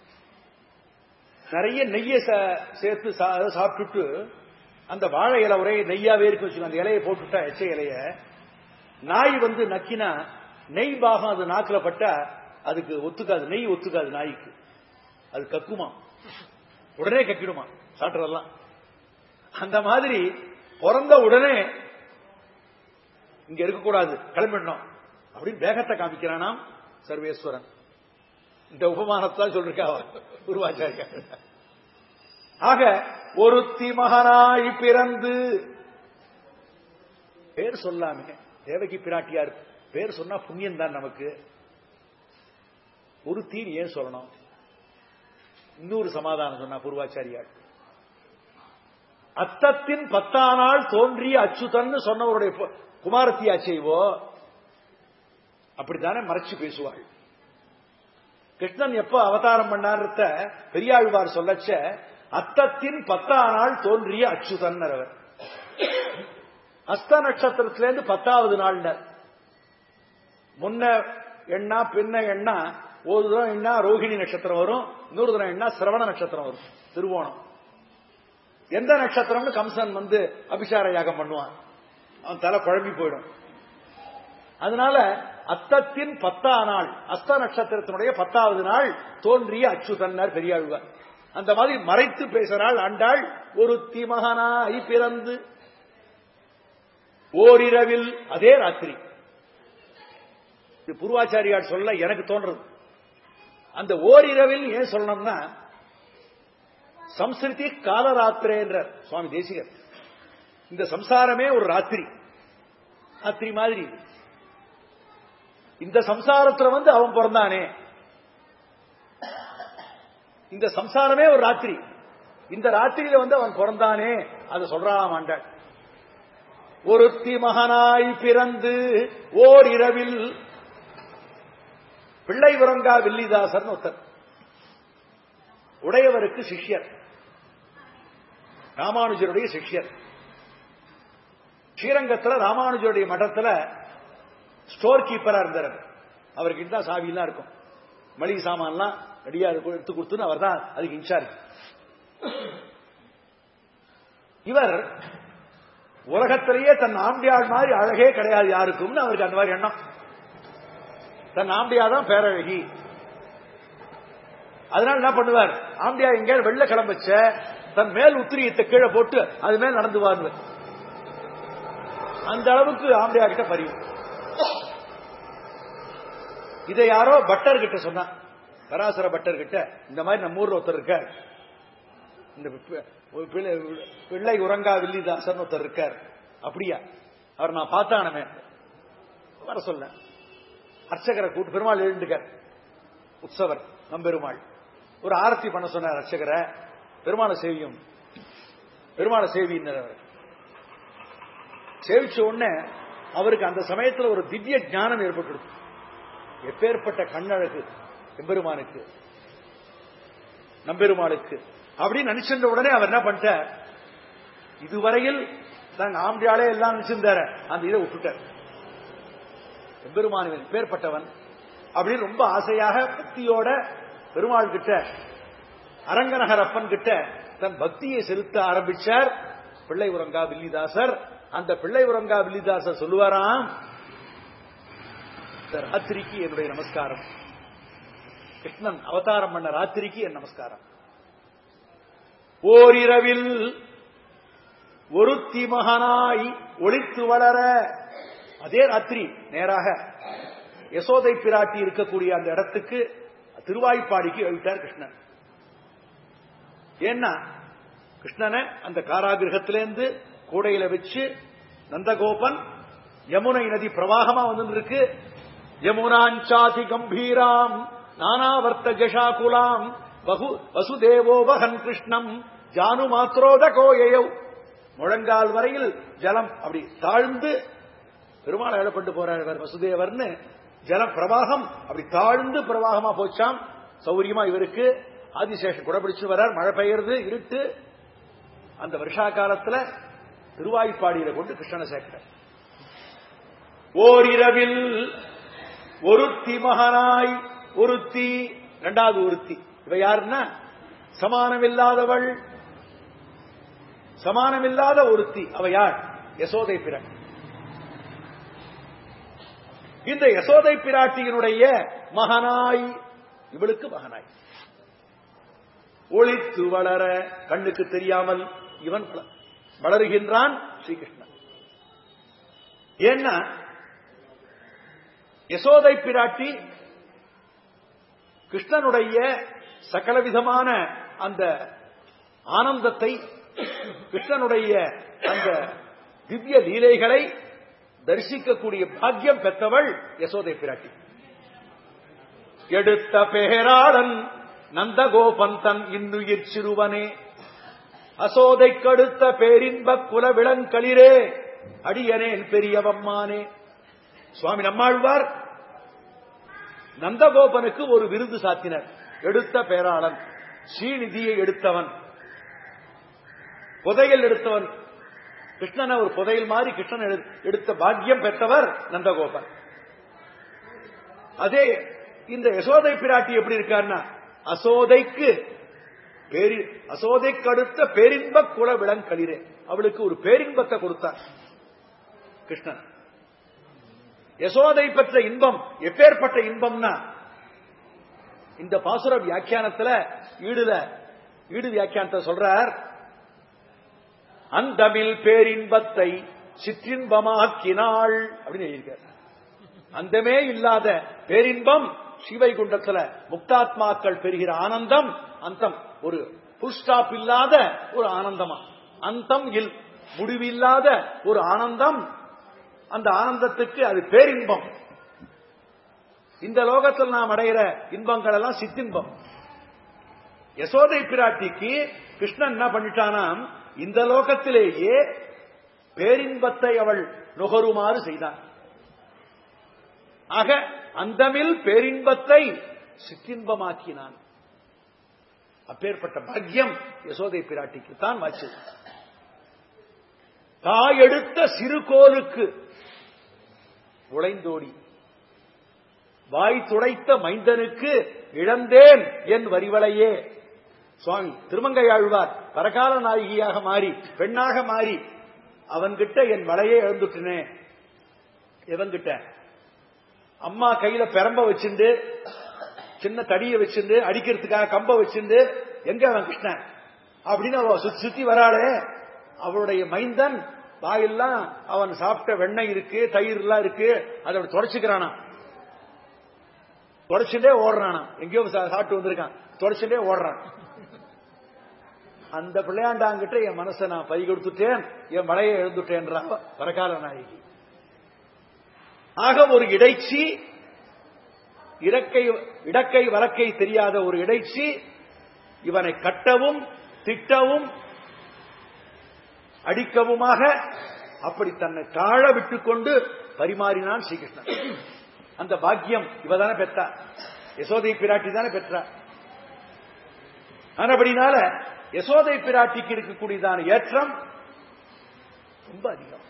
நிறைய நெய்யை ச- சேர்த்து சா- அதை சாப்பிட்டுட்டு அந்த வாழை இலை ஒரே நெய்யாவே இருக்கு வச்சுக்கோ அந்த இலையை போட்டுட்டா எச்ச இலைய நாய் வந்து நக்கினா நெய் பாகம் அது நாக்குல பட்டா அதுக்கு ஒத்துக்காது நெய் ஒத்துக்காது நாய்க்கு அது கக்குமா உடனே கக்கிடுமா சாப்பிட்றதெல்லாம் அந்த மாதிரி பிறந்த உடனே இங்க இருக்கக்கூடாது கிளம்பிடணும் அப்படின்னு வேகத்தை காமிக்கிறானாம் சர்வேஸ்வரன் இந்த உபமானத்தான் சொல்லிருக்கா உருவாச்சாரியா ஆக ஒருத்தி மகனாய் பிறந்து பேர் சொல்லாமே தேவகி பிராட்டியார் பேர் சொன்னா புண்ணியம் தான் நமக்கு ஒரு தீன் ஏன் சொல்லணும் இன்னொரு சமாதானம் சொன்னா பூர்வாச்சாரியார் அத்தத்தின் பத்தானாள் தோன்றிய அச்சுதன் சொன்னவருடைய குமாரத்தியா செய்வோ அப்படித்தானே மறைச்சு பேசுவாள் கிருஷ்ணன் எப்ப அவதாரம் பண்ணார்த்த பெரியாழ்வார் சொல்லச்ச அத்தத்தின் பத்தானாள் தோன்றிய அச்சுதன் அவர் அஸ்த நட்சத்திரத்திலேருந்து பத்தாவது நாள்னர் முன்ன எண்ணா பின்ன எண்ணா ஒரு தரம் எண்ணா ரோஹிணி நட்சத்திரம் வரும் இன்னொரு தரம் எண்ணா சிரவண நட்சத்திரம் வரும் திருவோணம் எந்த நட்சத்திரம்னு கம்சன் வந்து அபிஷார யாகம் பண்ணுவான் அவன் தலை குழம்பி போயிடும் அதனால அத்தத்தின் பத்தா நாள் அஸ்த நட்சத்திரத்தினுடைய பத்தாவது நாள் தோன்றிய அச்சுதன்னார் பெரியாழ்வார் அந்த மாதிரி மறைத்து பேசுறாள் ஆண்டாள் ஒரு திமகனாய் பிறந்து ஓரிரவில் அதே ராத்திரி பூர்வாச்சாரியார் சொல்ல எனக்கு தோன்றது அந்த ஓரிரவில் ஏன் சொல்லணும்னா சம்ஸ்கிருதி காலராத்திரே என்ற சுவாமி தேசிகர் இந்த சம்சாரமே ஒரு ராத்திரி ராத்திரி மாதிரி இந்த சம்சாரத்துல வந்து அவன் பிறந்தானே இந்த சம்சாரமே ஒரு ராத்திரி இந்த ராத்திரியில வந்து அவன் பிறந்தானே அதை சொல்றான் ஆண்டாள் ஒருத்தி மகனாய் பிறந்து ஓர் இரவில் பிள்ளை உறங்கா வில்லிதாசன் ஒருத்தர் உடையவருக்கு சிஷ்யர் ராமானுஜருடைய சிஷ்யர் ஸ்ரீரங்கத்துல ராமானுஜருடைய மഠத்துல ஸ்டோர் கீப்பரா இருந்தார் அவர்கிட்ட தான் சாவியெல்லாம் இருக்கும் மளிகை சாமான்லாம் ரெடியா எடுத்து கொடுத்துன்னு அவர் தான் அதுக்கு இன்சார்ஜ் இவர் உலகத்திலேயே தன் ஆம்பியாள் மாதிரி அழகே கிடையாது யாருக்கும்னு அவருக்கு அந்த மாதிரி எண்ணம் தன் ஆம்பியா தான் பேரழகி அதனால என்ன பண்ணுவார் ஆம்பியா எங்கேயாவது வெள்ள கிளம்பச்ச தன் மேல் உத்திரியத்தை கீழே போட்டு அது மேல் நடந்து வாழ்வர் அந்த அளவுக்கு ஆம்பியா கிட்ட பரிவு இதை யாரோ பட்டர் கிட்ட சொன்னா பராசர பட்டர் கிட்ட இந்த மாதிரி நம்ம ஊர்ல ஒருத்தர் இருக்கார் இந்த பிள்ளை உறங்கா வில்லிதாசன் ஒருத்தர் இருக்கார் அப்படியா அவர் நான் பார்த்தானமே வர சொல்ல அர்ச்சகரை கூட்டு பெருமாள் எழுந்துக்கார் உற்சவர் நம்பெருமாள் ஒரு ஆரத்தி பண்ண சொன்னார் அர்ச்சகரை பெருமாளை சேவியும் பெருமாளை சேவியினர் அவர் சேவிச்ச உடனே அவருக்கு அந்த சமயத்தில் ஒரு திவ்ய ஞானம் ஏற்பட்டுடுது எப்பேற்பட்ட கண்ணழகு எம்பெருமானுக்கு நம்பெருமாளுக்கு அப்படின்னு நினைச்சிருந்த உடனே அவர் என்ன பண்ணிட்டார் இதுவரையில் தாங்க ஆம்பியாலே எல்லாம் நினைச்சிருந்தார அந்த இதை விட்டுட்டார் எம்பெருமானுவின் பேர்பட்டவன் அப்படின்னு ரொம்ப ஆசையாக பக்தியோட பெருமாள் கிட்ட அரங்கநகரப்பன் கிட்ட தன் பக்தியை செலுத்த ஆரம்பிச்சார் பிள்ளை உரங்கா வில்லிதாசர் அந்த பிள்ளை உரங்கா வில்லிதாசர் சொல்லுவாராம் இந்த ராத்திரிக்கு என்னுடைய நமஸ்காரம் கிருஷ்ணன் அவதாரம் பண்ண ராத்திரிக்கு என் நமஸ்காரம் ஓரிரவில் ஒருத்தி மகனாய் ஒளித்து வளர அதே ராத்திரி நேராக யசோதை பிராட்டி இருக்கக்கூடிய அந்த இடத்துக்கு திருவாய்ப்பாடிக்கு எழுத்தார் கிருஷ்ணன் ஏன்னா கிருஷ்ணனை அந்த காராகிரகத்திலேருந்து கூடையில வச்சு நந்தகோபன் யமுனை நதி பிரவாகமா வந்து இருக்கு யமுனாஞ்சாதி கம்பீராம் நானாவர்த்த ஜஷாகுலாம் பகு வசுதேவோபகன் கிருஷ்ணம் ஜானு மாத்ரோத கோயையவ் முழங்கால் வரையில் ஜலம் அப்படி தாழ்ந்து பெருமாள் எழப்பட்டு போறார் வசுதேவர்னு ஜல பிரவாகம் அப்படி தாழ்ந்து பிரவாகமா போச்சாம் சௌரியமா இவருக்கு ஆதிசேஷன் குடபிடிச்சு வரார் மழை பெய்யறது இருட்டு அந்த வருஷா காலத்துல திருவாய்ப்பாடியில கொண்டு கிருஷ்ணனை சேர்க்கிறார் ஓரிரவில் ஒருத்தி மகனாய் ஒருத்தி இரண்டாவது ஒருத்தி இவ யாருன்னா சமானமில்லாதவள் சமானமில்லாத ஒருத்தி அவ யார் யசோதை பிறன் இந்த யசோதை பிராட்டியினுடைய மகனாய் இவளுக்கு மகனாய் ஒளித்து வளர கண்ணுக்கு தெரியாமல் இவன் வளருகின்றான் ஸ்ரீகிருஷ்ணன் ஏன்னா யசோதை பிராட்டி கிருஷ்ணனுடைய சகலவிதமான அந்த ஆனந்தத்தை கிருஷ்ணனுடைய அந்த திவ்ய லீலைகளை தரிசிக்கக்கூடிய பாக்கியம் பெற்றவள் யசோதை பிராட்டி எடுத்த பேராளன் நந்தகோபன் தன் இன்னுயிர் சிறுவனே அசோதை கடுத்த பேரின்ப குல விளங்களிரே அடியனேன் பெரியவம்மானே சுவாமி நம்மாழ்வார் நந்தகோபனுக்கு ஒரு விருது சாத்தினர் எடுத்த பேராளன் ஸ்ரீநிதியை எடுத்தவன் புதையல் எடுத்தவன் கிருஷ்ணனை ஒரு புதையல் மாதிரி கிருஷ்ணன் எடு- எடுத்த பாக்கியம் பெற்றவர் நந்தகோபன் அதே இந்த யசோதை பிராட்டி எப்படி இருக்காருன்னா அசோதைக்கு பேரி அசோதைக்கு அடுத்த பேரின்ப குல விளங்களிரே அவளுக்கு ஒரு பேரின்பத்தை கொடுத்தார் கிருஷ்ணன் யசோதை பெற்ற இன்பம் எப்பேற்பட்ட இன்பம்னா இந்த பாசுர வியாக்கியானத்துல ஈடுல ஈடு வியாக்கியானத்தை சொல்றார் அந்தமில் பேரின்பத்தை சிற்றின்பமாக்கினாள் அப்படின்னு எழுதியிருக்கார் அந்தமே இல்லாத பேரின்பம் ஸ்ரீவைகுண்டத்துல முக்தாத்மாக்கள் பெறுகிற ஆனந்தம் அந்தம் ஒரு புல் ஸ்டாப் இல்லாத ஒரு ஆனந்தமா அந்தம் இல் முடிவில்லாத ஒரு ஆனந்தம் அந்த ஆனந்தத்துக்கு அது பேரின்பம் இந்த லோகத்தில் நாம் அடைகிற இன்பங்கள் எல்லாம் சித்தின்பம் யசோதை பிராட்டிக்கு கிருஷ்ணன் என்ன பண்ணிட்டானாம் இந்த லோகத்திலேயே பேரின்பத்தை அவள் நுகருமாறு செய்தான் ஆக அந்தமில் பேரின்பத்தை சிற்றின்பமாக்கினான் அப்பேற்பட்ட பாக்கியம் யசோதை பிராட்டிக்கு தான் வாச்சு தாயெடுத்த சிறுகோலுக்கு உழைந்தோடி வாய் துடைத்த மைந்தனுக்கு இழந்தேன் என் வரிவளையே சுவாமி திருமங்கையாழ்வார் பரகால நாயகியாக மாறி பெண்ணாக மாறி அவன்கிட்ட என் வளையே இழந்துட்டனே எவன்கிட்ட அம்மா கையில பெரம்ப வச்சுண்டு சின்ன தடியை வச்சுண்டு அடிக்கிறதுக்காக கம்ப வச்சுண்டு எங்க அவன் கிருஷ்ணன் அப்படின்னு அவ சுத்தி சுத்தி வராளே அவளுடைய மைந்தன் வாயெல்லாம் அவன் சாப்பிட்ட வெண்ணெய் இருக்கு தயிர் எல்லாம் இருக்கு அதை அப்படி தொடச்சுக்கிறானா தொடச்சுட்டே ஓடுறானா எங்கேயோ சா- சாப்பிட்டு வந்திருக்கான் தொடச்சுட்டே ஓடுறான் அந்த பிள்ளையாண்டாங்கிட்ட என் மனசை நான் பறி கொடுத்துட்டேன் என் மலையை எழுந்துட்டேன்றா பரகால நாயகி ஆக ஒரு இடைச்சி இடக்கை இடக்கை வழக்கை தெரியாத ஒரு இடைச்சி இவனை கட்டவும் திட்டவும் அடிக்கவுமாக அப்படி தன்னை தாழ விட்டுக்கொண்டு பரிமாறினான் ஸ்ரீகிருஷ்ணன் அந்த பாக்கியம் இவதானே பெற்றா யசோதை பிராட்டி தானே பெற்றா ஆனபடினால யசோதை பிராட்டிக்கு இருக்கக்கூடியதான ஏற்றம் ரொம்ப அதிகம்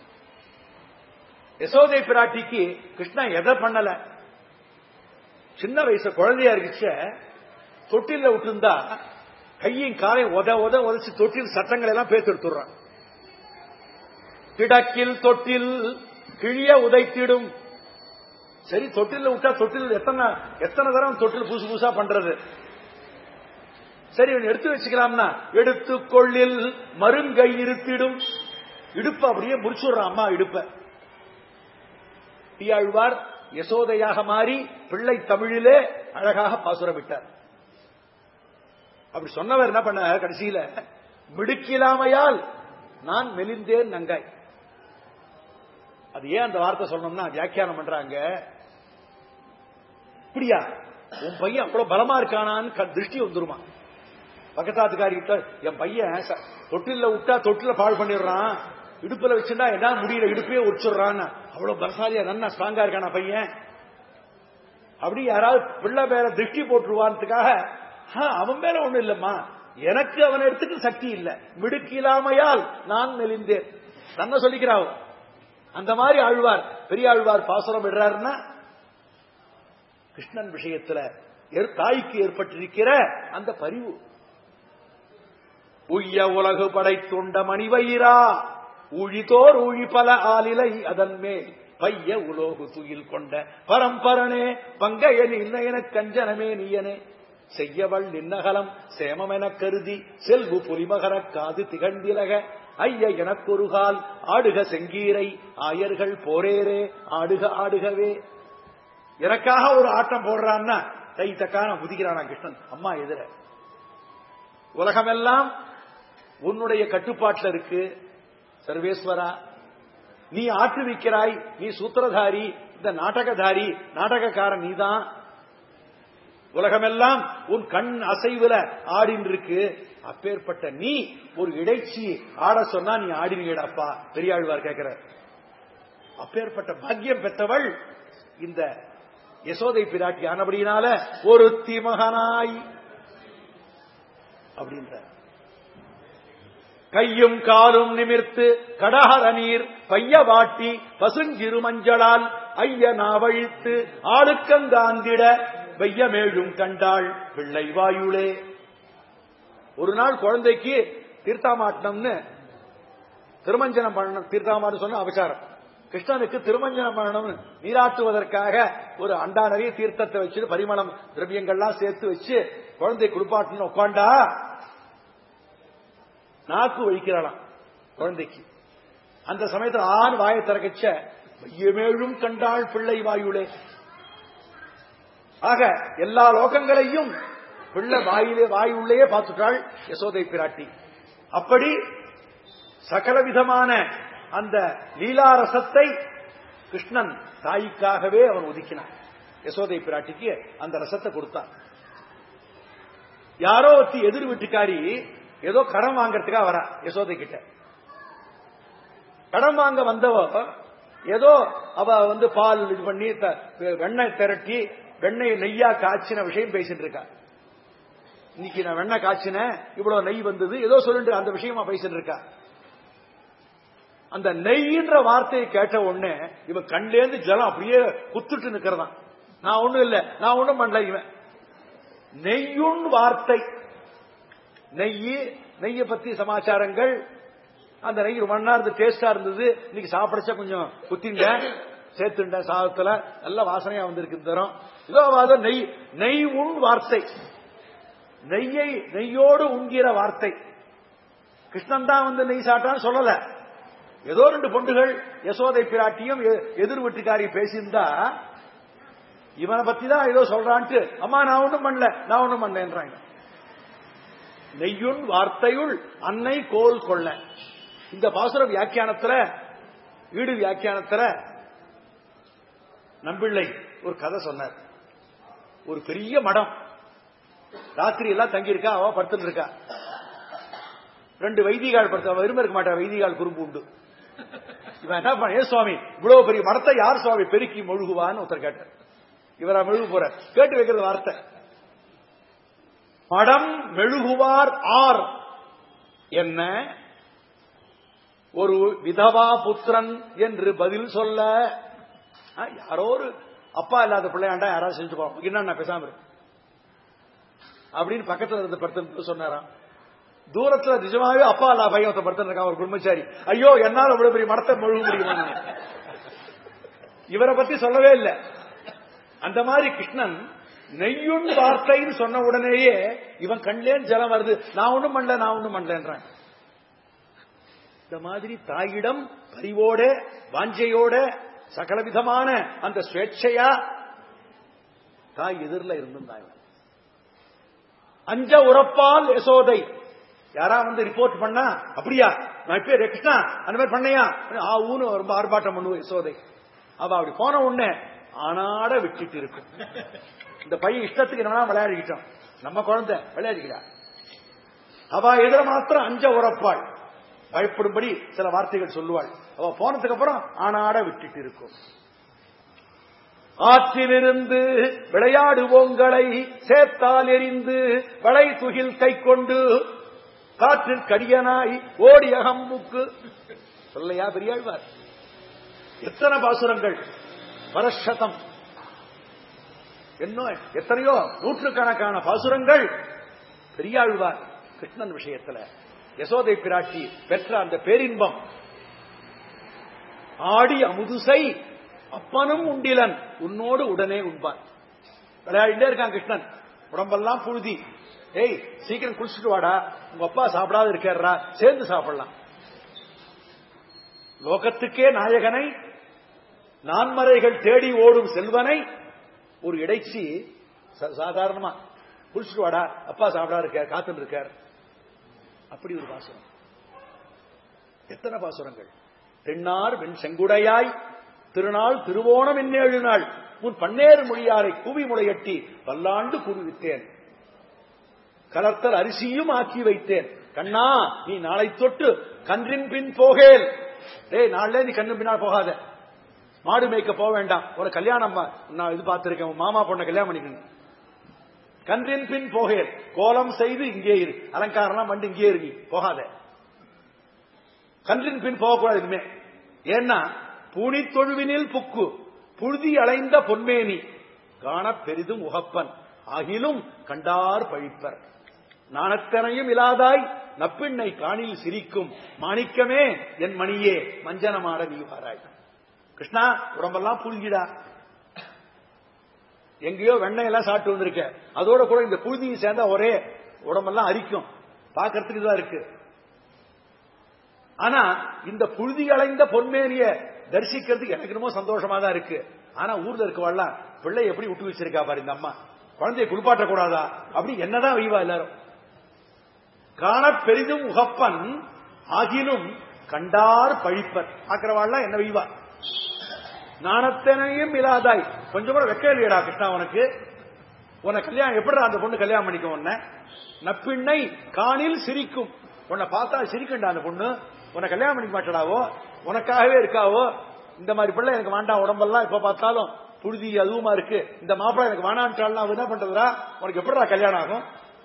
யசோதை பிராட்டிக்கு கிருஷ்ணன் எதை பண்ணல சின்ன வயசு குழந்தையா இருந்துச்ச தொட்டில விட்டுருந்தா கையும் காலையும் உத உத உதச்சு தொட்டில் சட்டங்களை எல்லாம் பேத்து எடுத்துடுறான் கிடக்கில் தொட்டில் கிழிய உதைத்திடும் சரி தொட்டில் விட்டா தொட்டில் எத்தனை எத்தனை தரம் தொட்டில் புதுசு புதுசா பண்றது சரி இவன் எடுத்து வச்சுக்கலாம்னா எடுத்துக்கொள்ளில் மருங்கை இருத்திடும் இடுப்ப அப்படியே முடிச்சுடுறான் அம்மா இடுப்ப தீயாழ்வார் யசோதையாக மாறி பிள்ளை தமிழிலே அழகாக பாசுரம் விட்டார் அப்படி சொன்னவர் என்ன பண்ண கடைசியில மிடுக்கிலாமையால் நான் மெலிந்தேன் நங்காய் அது ஏன் அந்த வார்த்தை சொல்லணும்னா வியாக்கியானம் பண்றாங்க இப்படியா உன் பையன் அவ்வளவு பலமா இருக்கானான்னு க- திருஷ்டி வந்துருமா பக்கத்தாத்துக்காரி கிட்ட என் பையன் ச- தொட்டில்ல விட்டா தொட்டில பாழ் பண்ணிடுறான் இடுப்புல வச்சுட்டா என்ன முடியல இடுப்பையே உடிச்சிடுறான் அவ்வளவு பலசாலியா நன்னா ஸ்ட்ராங்கா இருக்கானா பையன் அப்படி யாராவது பிள்ளை மேல திருஷ்டி போட்டுருவான்றதுக்காக "ஆ, அவன் மேல ஒண்ணும் இல்லம்மா எனக்கு அவன் எடுத்துக்க சக்தி இல்ல மிடுக்கிலாமையால் நான் மெலிந்தேன் தன்னை சொல்லிக்கிறாவோ அந்த மாதிரி ஆழ்வார் பெரிய ஆழ்வார் பாசுரம் விடுறாருன்னா கிருஷ்ணன் விஷயத்துல ஏற்- தாய்க்கு ஏற்பட்டிருக்கிற அந்த பரிவு உய்ய உலகு படைத்துண்ட மணிவயிரா ஊழிதோர் ஊழி பல ஆலிலை அதன் மேல் பைய உலோகு துயில் கொண்ட பரம்பரனே பங்கைய நின்னயன கஞ்சனமே நீயனே செய்யவள் நின்னகலம் சேமமென கருதி செல்வு புலிமகர காது திகழ்ந்திலக ஐய எனக்கொரு கால் ஆடுக செங்கீரை ஆயர்கள் போரேரே ஆடுக ஆடுகவே எனக்காக ஒரு ஆட்டம் போடுறான்னா கை தக்கான குதிக்கிறானா கிருஷ்ணன் அம்மா எதிர உலகமெல்லாம் உன்னுடைய கட்டுப்பாட்டில் இருக்கு சர்வேஸ்வரா நீ ஆற்றுவிக்கிறாய் நீ சூத்திரதாரி இந்த நாடகதாரி நாடகக்காரன் நீதான் உலகமெல்லாம் உன் கண் அசைவுல ஆடின் இருக்கு அப்பேற்பட்ட நீ ஒரு இடைச்சி ஆட சொன்னா நீ ஆடினீடப்பா பெரியாழ்வார் கேட்கிற அப்பேற்பட்ட பாக்கியம் பெற்றவள் இந்த யசோதை பிராட்டி ஆனபடியினால ஒரு மகனாய் அப்படின்ற கையும் காலும் நிமிர்த்து கடகர நீர் பைய வாட்டி பசுஞ்சிறு மஞ்சளால் ஐய நாவழித்து ஆளுக்கங்காந்திட வெய்யமேழும் கண்டாள் பிள்ளை வாயுளே ஒரு நாள் குழந்தைக்கு தீர்த்தாமாட்டம்னு திருமஞ்சனம் பண்ணணும் தீர்த்தாமாட்டம் சொன்ன அபச்சாரம் கிருஷ்ணனுக்கு திருமஞ்சனம் பண்ணணும் நீராட்டுவதற்காக ஒரு அண்டா நிறைய தீர்த்தத்தை வச்சு பரிமளம் திரவியங்கள்லாம் சேர்த்து வச்சு குழந்தை குளிப்பாட்டணும் உட்காண்டா நாக்கு வழிக்கிறாளாம் குழந்தைக்கு அந்த சமயத்தில் ஆண் வாயை திறக்கச்ச மையமேழும் கண்டாள் பிள்ளை வாயுளே ஆக எல்லா லோகங்களையும் பிள்ளை வாயிலே வாயுள்ளே பார்த்துட்டாள் யசோதை பிராட்டி அப்படி சகல விதமான அந்த லீலாரசத்தை கிருஷ்ணன் தாய்க்காகவே அவன் ஒதுக்கினான் யசோதை பிராட்டிக்கு அந்த ரசத்தை கொடுத்தான் யாரோ ஒருத்தி எதிர் வீட்டுக்காரி ஏதோ கடன் வாங்கறதுக்காக வரா யசோதை கிட்ட கடன் வாங்க வந்தவ ஏதோ அவ வந்து பால் இது பண்ணி த- வெண்ணெய் திரட்டி வெண்ணெய் நெய்யா காய்ச்சின விஷயம் பேசிட்டு இருக்கா இன்னைக்கு நான் வெண்ணெய் காய்ச்சினேன் இவ்வளவு நெய் வந்தது ஏதோ சொல்லிட்டு அந்த விஷயமா பேசிட்டு இருக்கா அந்த நெய்ன்ற வார்த்தையை கேட்ட உடனே இவன் கண்லேருந்து ஜலம் அப்படியே குத்துட்டு நிக்கிறதான் நான் ஒண்ணும் இல்ல நான் ஒண்ணும் பண்ணல இவன் நெய்யுண் வார்த்தை நெய் நெய்யை பத்தி சமாச்சாரங்கள் அந்த நெய் ரொம்ப நல்லா இருந்து டேஸ்டா இருந்தது இன்னைக்கு சாப்பிடச்ச கொஞ்சம் குத்திண்ட சேர்த்துண்ட சாதத்துல நல்ல வாசனையா வந்திருக்கு தரும் இதோ நெய் நெய் உண் வார்த்தை நெய்யை நெய்யோடு உண்கிற வார்த்தை கிருஷ்ணன் தான் வந்து நெய் சாட்டான்னு சொல்லல ஏதோ ரெண்டு பொண்டுகள் யசோதை பிராட்டியும் எ- எதிர் வீட்டுக்காரி பேசியிருந்தா இவனை பத்தி தான் ஏதோ சொல்றான்ட்டு அம்மா நான் ஒண்ணும் பண்ணல நான் ஒண்ணும் பண்ணலன்றாங்க நெய்யுண் வார்த்தையுள் அன்னை கோல் கொள்ள இந்த பாசுர வியாக்கியானத்துல ஈடு வியாக்கியானத்துல நம்பிள்ளை ஒரு கதை சொன்னார் ஒரு பெரிய மடம் ராத்திரி எல்லாம் தங்கி இருக்கா அவ படுத்துட்டு இருக்கா ரெண்டு வைதிகால் படுத்த அவ விரும்ப இருக்க மாட்டா வைதிகால் குறும்பு உண்டு இவன் என்ன பண்ண ஏ சுவாமி இவ்வளவு பெரிய மடத்தை யார் சுவாமி பெருக்கி மொழுகுவான்னு ஒருத்தர் கேட்டார் இவரா மெழுகு போற கேட்டு வைக்கிறது வார்த்தை மடம் மெழுகுவார் ஆர் என்ன ஒரு விதவா புத்திரன் என்று பதில் சொல்ல ஆ, யாரோ ஒரு அப்பா இல்லாத பிள்ளையாண்டா யாராவது செஞ்சு போவோம் என்ன நான் பேசாம இரு. அப்படின்னு பக்கத்துல இருந்து படுத்து சொன்னாராம் தூரத்துல நிஜமாவே அப்பா இல்லா பையன் ஒருத்தன் படுத்து இருக்கான் ஒரு குடும்பச்சாரி ஐயோ என்னால இவ்வளவு பெரிய மடத்தை முழுக முடியுமா இவரை பத்தி சொல்லவே இல்லை அந்த மாதிரி கிருஷ்ணன் நெய்யுண் வார்த்தைன்னு சொன்ன உடனேயே இவன் கண்லேன்னு ஜலம் வருது நான் ஒண்ணும் பண்ணல நான் ஒண்ணும் பண்ணலன்றான் இந்த மாதிரி தாயிடம் பரிவோட வாஞ்சையோட சகலவிதமான அந்த சுவேட்சையா தாய் எதிரில் இருந்திருந்தாங்க அஞ்ச உறப்பால் யசோதை யாரா வந்து ரிப்போர்ட் பண்ணா அப்படியா நான் இப்ப கிருஷ்ணா அந்த மாதிரி பண்ணையா ஆ ஊன்னு ரொம்ப ஆர்ப்பாட்டம் பண்ணுவோம் யசோதை அவ அப்படி போன உடனே ஆனாட விட்டுட்டு இருக்கும் இந்த பையன் இஷ்டத்துக்கு என்ன வேணா விளையாடிக்கிட்டோம் நம்ம குழந்தை விளையாடிக்கிறா அவ எதிர மாத்திரம் அஞ்ச உறப்பாள் பயப்படும்படி சில வார்த்தைகள் சொல்லுவாள் அவ போனதுக்கு அப்புறம் ஆனாட விட்டுட்டு இருக்கும் ஆற்றிலிருந்து விளையாடுவோங்களை சேத்தால் எரிந்து வளை துகில் கை கொண்டு காற்றில் கடியனாய் ஓடி அகம்புக்கு சொல்லையா பெரியாழ்வார் எத்தனை பாசுரங்கள் பரஷதம் என்ன எத்தனையோ நூற்றுக்கணக்கான பாசுரங்கள் பெரியாழ்வார் கிருஷ்ணன் விஷயத்துல யசோதை பிராட்டி பெற்ற அந்த பேரின்பம் ஆடி அமுதுசை அப்பனும் உண்டிலன் உன்னோடு உடனே உண்பான் விளையாடிட்டே இருக்கான் கிருஷ்ணன் உடம்பெல்லாம் புழுதி ஏய் சீக்கிரம் குளிச்சுட்டு வாடா உங்க அப்பா சாப்பிடாத இருக்காரா சேர்ந்து சாப்பிடலாம் லோகத்துக்கே நாயகனை நான்மறைகள் தேடி ஓடும் செல்வனை ஒரு இடைச்சி ச- சாதாரணமா குளிச்சுட்டு வாடா அப்பா சாப்பிடா இருக்கார் காத்துட்டு இருக்கார் அப்படி ஒரு பாசுரம் எத்தனை பாசுரங்கள் தென்னார் வெண் செங்குடையாய் திருநாள் திருவோணம் என்னேழு நாள் உன் பன்னேறு மொழியாரை கூவி முளையட்டி பல்லாண்டு கூறுவித்தேன் கலர்த்தல் அரிசியும் ஆக்கி வைத்தேன் கண்ணா நீ நாளை தொட்டு கன்றின் பின் போகேல் டேய் நாளே நீ கண்ணு பின்னால் போகாத மாடு மேய்க்க போக வேண்டாம் ஒரு கல்யாணம் பா- நான் இது பார்த்திருக்கேன் உன் மாமா பொண்ணை கல்யாணம் பண்ணிக்கணும் கன்றின் பின் போகேல் கோலம் செய்து இங்கே இரு அலங்காரம்லாம் பண்ணி இங்கே இரு நீ போகாத கன்றின் பின் போகக்கூடாது இனிமே ஏன்னா பூனி தொழுவினில் புக்கு புழுதி அலைந்த பொன்மேனி காண பெரிதும் உகப்பன் ஆகிலும் கண்டார் பழிப்பர் நாணத்தனையும் இலாதாய் நப்பிண்ணை காணில் சிரிக்கும் மாணிக்கமே என் மணியே மஞ்சனமாட நீ வாராய் கிருஷ்ணா உடம்பெல்லாம் புழுங்கிடா எங்கேயோ வெண்ணெய் எல்லாம் சாப்பிட்டு வந்திருக்க அதோட கூட இந்த புழுதியும் சேர்ந்தா ஒரே உடம்பெல்லாம் அரிக்கும் பார்க்கறதுக்கு தான் இருக்கு ஆனா இந்த புழுதி அலைந்த பொன்மேனிய தரிசிக்கிறதுக்கு எனக்கு என்னமோ சந்தோஷமா தான் இருக்கு ஆனா ஊர்ல இருக்கவாள்லாம் பிள்ளை எப்படி விட்டு வச்சிருக்கா பாரு இந்த அம்மா குழந்தைய குளிப்பாட்ட கூடாதா அப்படி என்னதான் வைவா எல்லாரும் காண பெரிதும் உகப்பன் ஆகிலும் கண்டார் பழிப்பர் ஆக்கிறவாள்லாம் என்ன வைவா நாணத்தனையும் இல்லாதாய் கொஞ்சம் கூட வெக்க இல்லையடா கிருஷ்ணா உனக்கு உன்னை கல்யாணம் எப்படி அந்த பொண்ணு கல்யாணம் பண்ணிக்கும் உன்னை நப்பிண்ணை காணில் சிரிக்கும் உன்னை பார்த்தா சிரிக்கண்டா அந்த பொண்ணு உன்னை கல்யாணம் பண்ணிக்க மாட்டடாவோ உனக்காகவே இருக்காவோ இந்த மாதிரி பிள்ளை எனக்கு வேண்டாம் உடம்பெல்லாம் இப்ப பார்த்தாலும் புழுதி அதுவுமா இருக்கு இந்த மாப்பிள்ளை எனக்கு வேணான்ட்டாலும் அவ என்ன பண்றதுடா உனக்கு எப்படிடா கல்யாணம் ஆகும்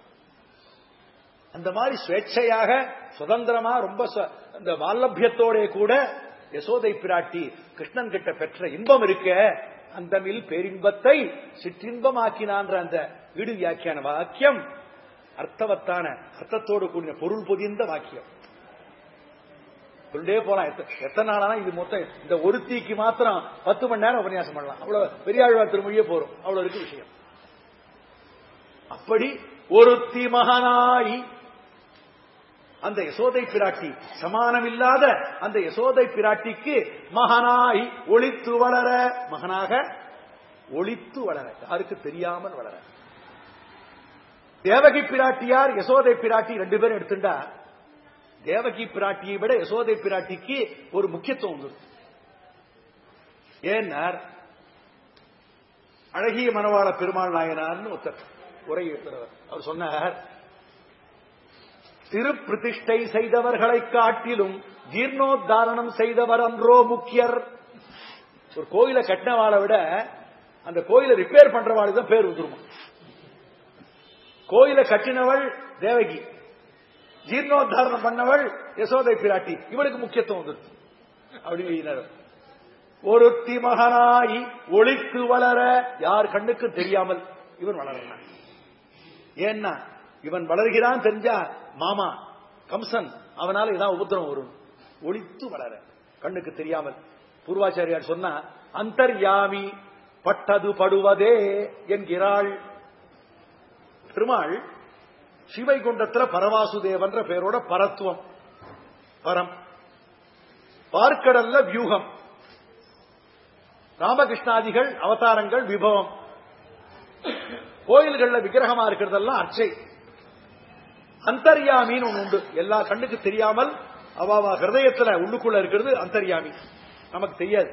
அந்த மாதிரி சுவேட்சையாக சுதந்திரமா ரொம்ப சு- அந்த வால்லபியத்தோட கூட யசோதை பிராட்டி கிருஷ்ணன் கிட்ட பெற்ற இன்பம் இருக்க அந்த மில் பேரின்பத்தை சிற்றின்பமாக்கினான்ற அந்த வீடு வியாக்கியான வாக்கியம் அர்த்தவத்தான அர்த்தத்தோடு கூடிய பொருள் பொதிந்த வாக்கியம் சொல்லிட்டே போலாம் எத்த- எத்தனை நாளானா இது மொத்தம் இந்த ஒருத்திக்கு மாத்திரம் பத்து மணி நேரம் உபன்யாசம் பண்ணலாம் அவ்வளவு பெரியாழ்வார் திருமொழியே போறோம் அவ்வளவு இருக்கு விஷயம் அப்படி ஒருத்தி மகனாய் அந்த யசோதை பிராட்டி சமானமில்லாத அந்த யசோதை பிராட்டிக்கு மகனாய் ஒளித்து வளர மகனாக ஒளித்து வளர யாருக்கு தெரியாமல் வளர தேவகி பிராட்டியார் யசோதை பிராட்டி ரெண்டு பேரும் எடுத்துட்டா தேவகி பிராட்டியை விட யசோதை பிராட்டிக்கு ஒரு முக்கியத்துவம் உண்டு ஏன்னார் அழகிய மணவாள பெருமாள் நாயனார்னு ஒருத்தர் உரை எழுதுறவர் அவர் சொன்னார் திருப்பிரதிஷ்டை செய்தவர்களை காட்டிலும் ஜீர்ணோத்தாரணம் செய்தவர் அன்றோ முக்கியர் ஒரு கோயிலை கட்டினவாளை விட அந்த கோயிலை ரிப்பேர் பண்றவாளுக்கு தான் பேர் வந்துருமா கோயிலை கட்டினவள் தேவகி ஜீர்ணோத்தாரணம் பண்ணவள் யசோதை பிராட்டி இவளுக்கு முக்கியத்துவம் வந்துருச்சு அப்படின்னு ஒருத்தி மகனாய் ஒளிக்கு வளர யார் கண்ணுக்கு தெரியாமல் இவன் வளரலாம் ஏன்னா இவன் வளர்கிறான் தெரிஞ்சா மாமா கம்சன் அவனால ஏதாவது உபத்திரம் வரும் ஒளித்து வளர கண்ணுக்கு தெரியாமல் பூர்வாச்சாரியார் சொன்னா அந்தர்யாமி பட்டது படுவதே என்கிறாள் பெருமாள் சிவைகுண்டத்துல பரவாசுதேவன்ற பேரோட பரத்துவம் பரம் பார்க்கடல்ல வியூகம் ராமகிருஷ்ணாதிகள் அவதாரங்கள் விபவம் கோயில்கள்ல விக்கிரகமா இருக்கிறதெல்லாம் அர்ச்சை அந்தர்யாமின்னு ஒண்ணு உண்டு எல்லா கண்ணுக்கு தெரியாமல் அவாவா ஹிருதயத்துல உள்ளுக்குள்ள இருக்கிறது அந்தர்யாமி நமக்கு தெரியாது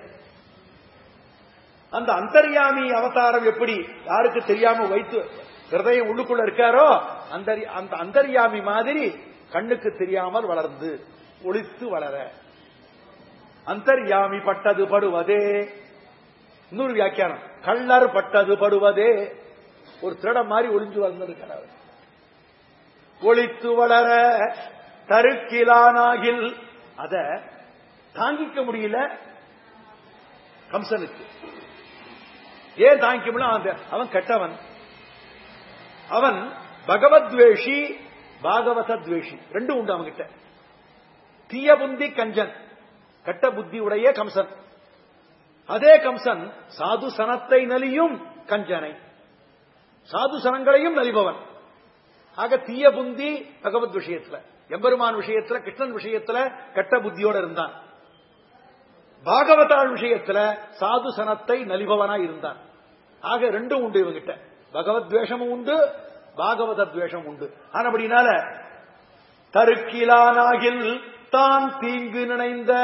அந்த அந்தர்யாமி அவதாரம் எப்படி யாருக்கு தெரியாம வைத்து ஹிருதயம் உள்ளுக்குள்ள இருக்காரோ அந்த அந்த அந்தர்யாமி மாதிரி கண்ணுக்கு தெரியாமல் வளர்ந்து ஒளித்து வளர அந்தர்யாமி பட்டது படுவதே இன்னொரு வியாக்கியானம் கள்ளர் பட்டது படுவதே ஒரு திருடம் மாதிரி ஒளிஞ்சு வந்திருக்கிறார் ஒளித்து வளர தருக்கிலானாகில் அத தாங்கிக்க முடியல கம்சனுக்கு ஏன் தாங்கிக்க முடியல அந்த அவன் கெட்டவன் அவன் பகவத்வேஷி பாகவத துவேஷி ரெண்டும் உண்டு அவன்கிட்ட தீய புந்தி கஞ்சன் கெட்ட புத்தி உடைய கம்சன் அதே கம்சன் சாது சனத்தை நலியும் கஞ்சனை சாது சனங்களையும் நலிபவன் ஆக தீய புந்தி பகவத் விஷயத்துல எம்பெருமான் விஷயத்துல கிருஷ்ணன் விஷயத்துல கெட்ட புத்தியோட இருந்தான் பாகவதாள் விஷயத்துல சாது சனத்தை நலிபவனா இருந்தான் ஆக ரெண்டும் உண்டு இவங்கிட்ட பகவத் துவேஷமும் உண்டு பாகவத துவேஷம் உண்டு ஆனபடினால தருக்கிலானாகில் தான் தீங்கு நினைந்த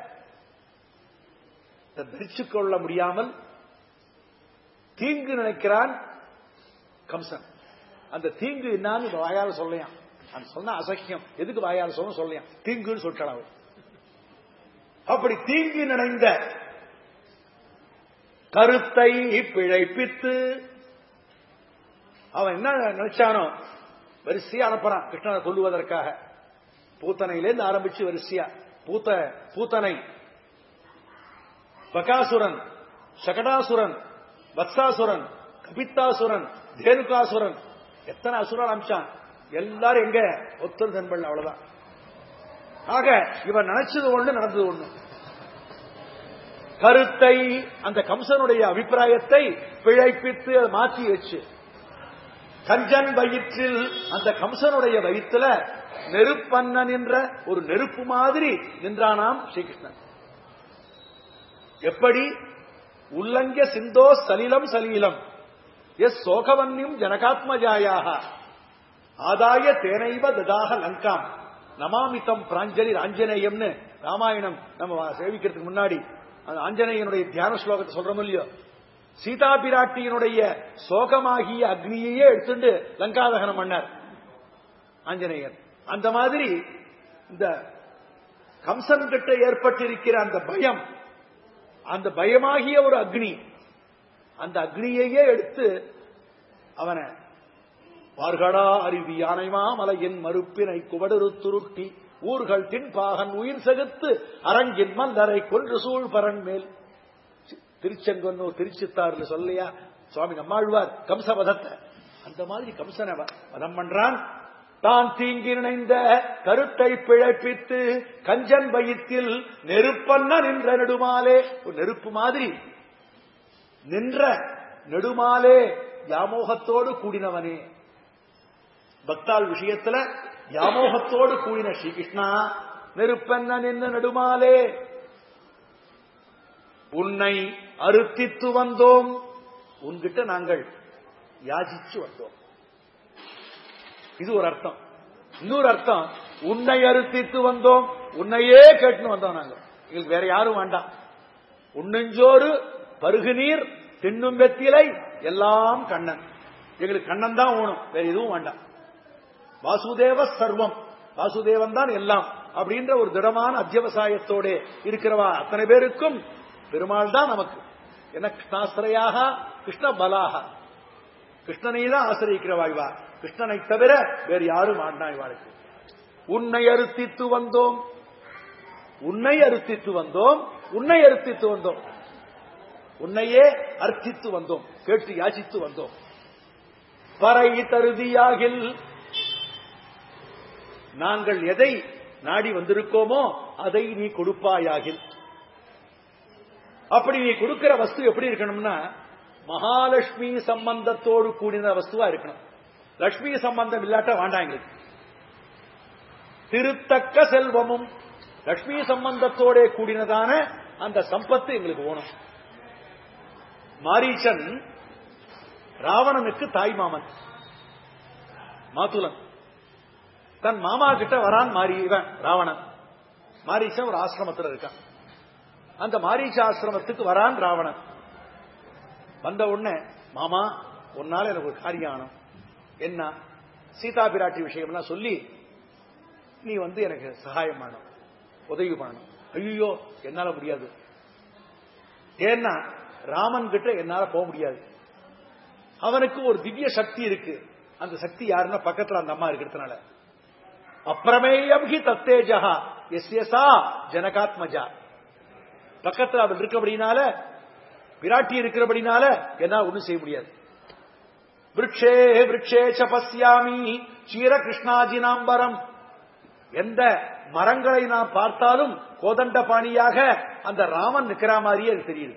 தரிச்சு கொள்ள முடியாமல் தீங்கு நினைக்கிறான் கம்சன் அந்த தீங்கு என்னான்னு இப்ப வாயால சொல்லையாம் அந்த சொன்ன அசக்கியம் எதுக்கு வாயால சொல்ல சொல்லையாம் தீங்குன்னு சொல்லிட்டான் அப்படி தீங்கு நினைந்த கருத்தை பிழைப்பித்து அவன் என்ன நினைச்சானோ வரிசையா அனுப்புறான் கிருஷ்ணனை கொல்லுவதற்காக பூத்தனையிலேருந்து ஆரம்பிச்சு வரிசையா பூத்த பூத்தனை பகாசுரன் சகடாசுரன் வத்சாசுரன் கபித்தாசுரன் தேனுகாசுரன் எத்தனை அசுரன் அமிச்சான் எல்லாரும் எங்க ஒத்தர் தன்பல் அவ்வளவுதான் ஆக இவன் நினைச்சது ஒண்ணு நடந்தது ஒண்ணு கருத்தை அந்த கம்சனுடைய அபிப்பிராயத்தை பிழைப்பித்து அதை மாற்றி வச்சு கஞ்சன் வயிற்றில் அந்த கம்சனுடைய வயிற்றுல நெருப்பண்ணன் என்ற ஒரு நெருப்பு மாதிரி நின்றானாம் ஸ்ரீகிருஷ்ணன் எப்படி உல்லங்க சிந்தோ சலிலம் சலீலம் எஸ் சோகவன்யம் ஜனகாத்மஜாயாக ஆதாய தேனைவ ததாக லங்காம் நமாமிதம் பிராஞ்சலி ஆஞ்சநேயம்னு ராமாயணம் நம்ம சேவிக்கிறதுக்கு முன்னாடி அந்த ஆஞ்சநேயனுடைய தியான ஸ்லோகத்தை சொல்றோம் இல்லையோ சீதா பிராட்டியினுடைய சோகமாகிய அக்னியையே எடுத்துட்டு லங்காதகனம் பண்ணார் ஆஞ்சநேயர் அந்த மாதிரி இந்த கம்சன் கிட்ட ஏற்பட்டிருக்கிற அந்த பயம் அந்த பயமாகிய ஒரு அக்னி அந்த அக்னியையே எடுத்து அவனை பார்கடா அருவி யானைமா மலையின் மறுப்பினை குவடரு துருட்டி ஊர்கள் தின்பாகன் உயிர் செகுத்து அரங்கின் மல்லரை கொன்று சூழ் பரன் மேல் திருச்செங்கொன்னூர் திருச்சித்தாறுல சொல்லையா சுவாமி நம்மாழ்வார் கம்சவதத்தை அந்த மாதிரி கம்சனை வதம் பண்றான் தான் தீங்கி நினைந்த கருத்தை பிழைப்பித்து கஞ்சன் வயிற்றில் நெருப்பண்ண நின்ற நெடுமாலே ஒரு நெருப்பு மாதிரி நின்ற நெடுமாலே யாமோகத்தோடு கூடினவனே பக்தாள் விஷயத்துல யாமோகத்தோடு கூடின ஸ்ரீகிருஷ்ணா நெருப்பென்ன நின்ற நெடுமாலே உன்னை அறுத்தித்து வந்தோம் உன்கிட்ட நாங்கள் யாசிச்சு வந்தோம் இது ஒரு அர்த்தம் இன்னொரு அர்த்தம் உன்னை அறுத்தித்து வந்தோம் உன்னையே கேட்டுன்னு வந்தோம் நாங்க எங்களுக்கு வேற யாரும் வேண்டாம் உண்ணஞ்சோறு பருகு நீர் தின்னும் வெத்திலை எல்லாம் கண்ணன் எங்களுக்கு கண்ணன் தான் ஓணும் வேற எதுவும் வேண்டாம் வாசுதேவ சர்வம் வாசுதேவன் தான் எல்லாம் அப்படின்ற ஒரு திடமான அத்தியவசாயத்தோட இருக்கிறவா அத்தனை பேருக்கும் பெருமாள் தான் நமக்கு என்ன கிருஷ்ணாசிரையாக கிருஷ்ண பலாக கிருஷ்ணனை தான் ஆசிரியக்கிறவா இவா கிருஷ்ணனை தவிர வேறு யாரும் ஆண்டா இவாளுக்கு உன்னை அறுத்தித்து வந்தோம் உன்னை அறுத்தித்து வந்தோம் உன்னை அறுத்தித்து வந்தோம் உன்னையே அர்த்தித்து வந்தோம் கேட்டு யாசித்து வந்தோம் பறை தருதியாகில் நாங்கள் எதை நாடி வந்திருக்கோமோ அதை நீ கொடுப்பாயாகில் அப்படி நீ கொடுக்கிற வஸ்து எப்படி இருக்கணும்னா மகாலட்சுமி சம்பந்தத்தோடு கூடின வஸ்துவா இருக்கணும் லட்சுமி சம்பந்தம் இல்லாட்ட வேண்டாம் எங்களுக்கு திருத்தக்க செல்வமும் லட்சுமி சம்பந்தத்தோட கூடினதான அந்த சம்பத்து எங்களுக்கு வேணும் மாரீச்சன் ராவணனுக்கு தாய் மாமன் மாத்துலன் தன் மாமா கிட்ட வரான் மாறி இவன் ராவணன் மாரீச்சன் ஒரு ஆசிரமத்தில் இருக்கான் அந்த மாரீச்ச ஆசிரமத்துக்கு வரான் ராவணன் வந்த உடனே மாமா உன்னால எனக்கு ஒரு காரியம் ஆனும் என்ன சீதா பிராட்டி விஷயம்லாம் சொல்லி நீ வந்து எனக்கு சகாயம் பண்ணணும் உதவி பண்ணணும் ஐயோ என்னால முடியாது ஏன்னா ராமன் கிட்ட என்னால போக முடியாது அவனுக்கு ஒரு திவ்ய சக்தி இருக்கு அந்த சக்தி யாருன்னா பக்கத்துல அந்த அம்மா இருக்கிறதுனால அப்பிரமேயம் ஹி தத்தேஜா எஸ் எஸ்ஆ ஜனகாத்மஜா பக்கத்துல அவள் இருக்கிறபடினால விராட்டி இருக்கிறபடினால என்னால் ஒண்ணும் செய்ய முடியாது விரக்ஷே விரக்ஷே சபஸ்யாமி சீர கிருஷ்ணாஜினாம்பரம் எந்த மரங்களை நாம் பார்த்தாலும் கோதண்ட பாணியாக அந்த ராமன் நிக்கிற மாதிரியே அது தெரியுது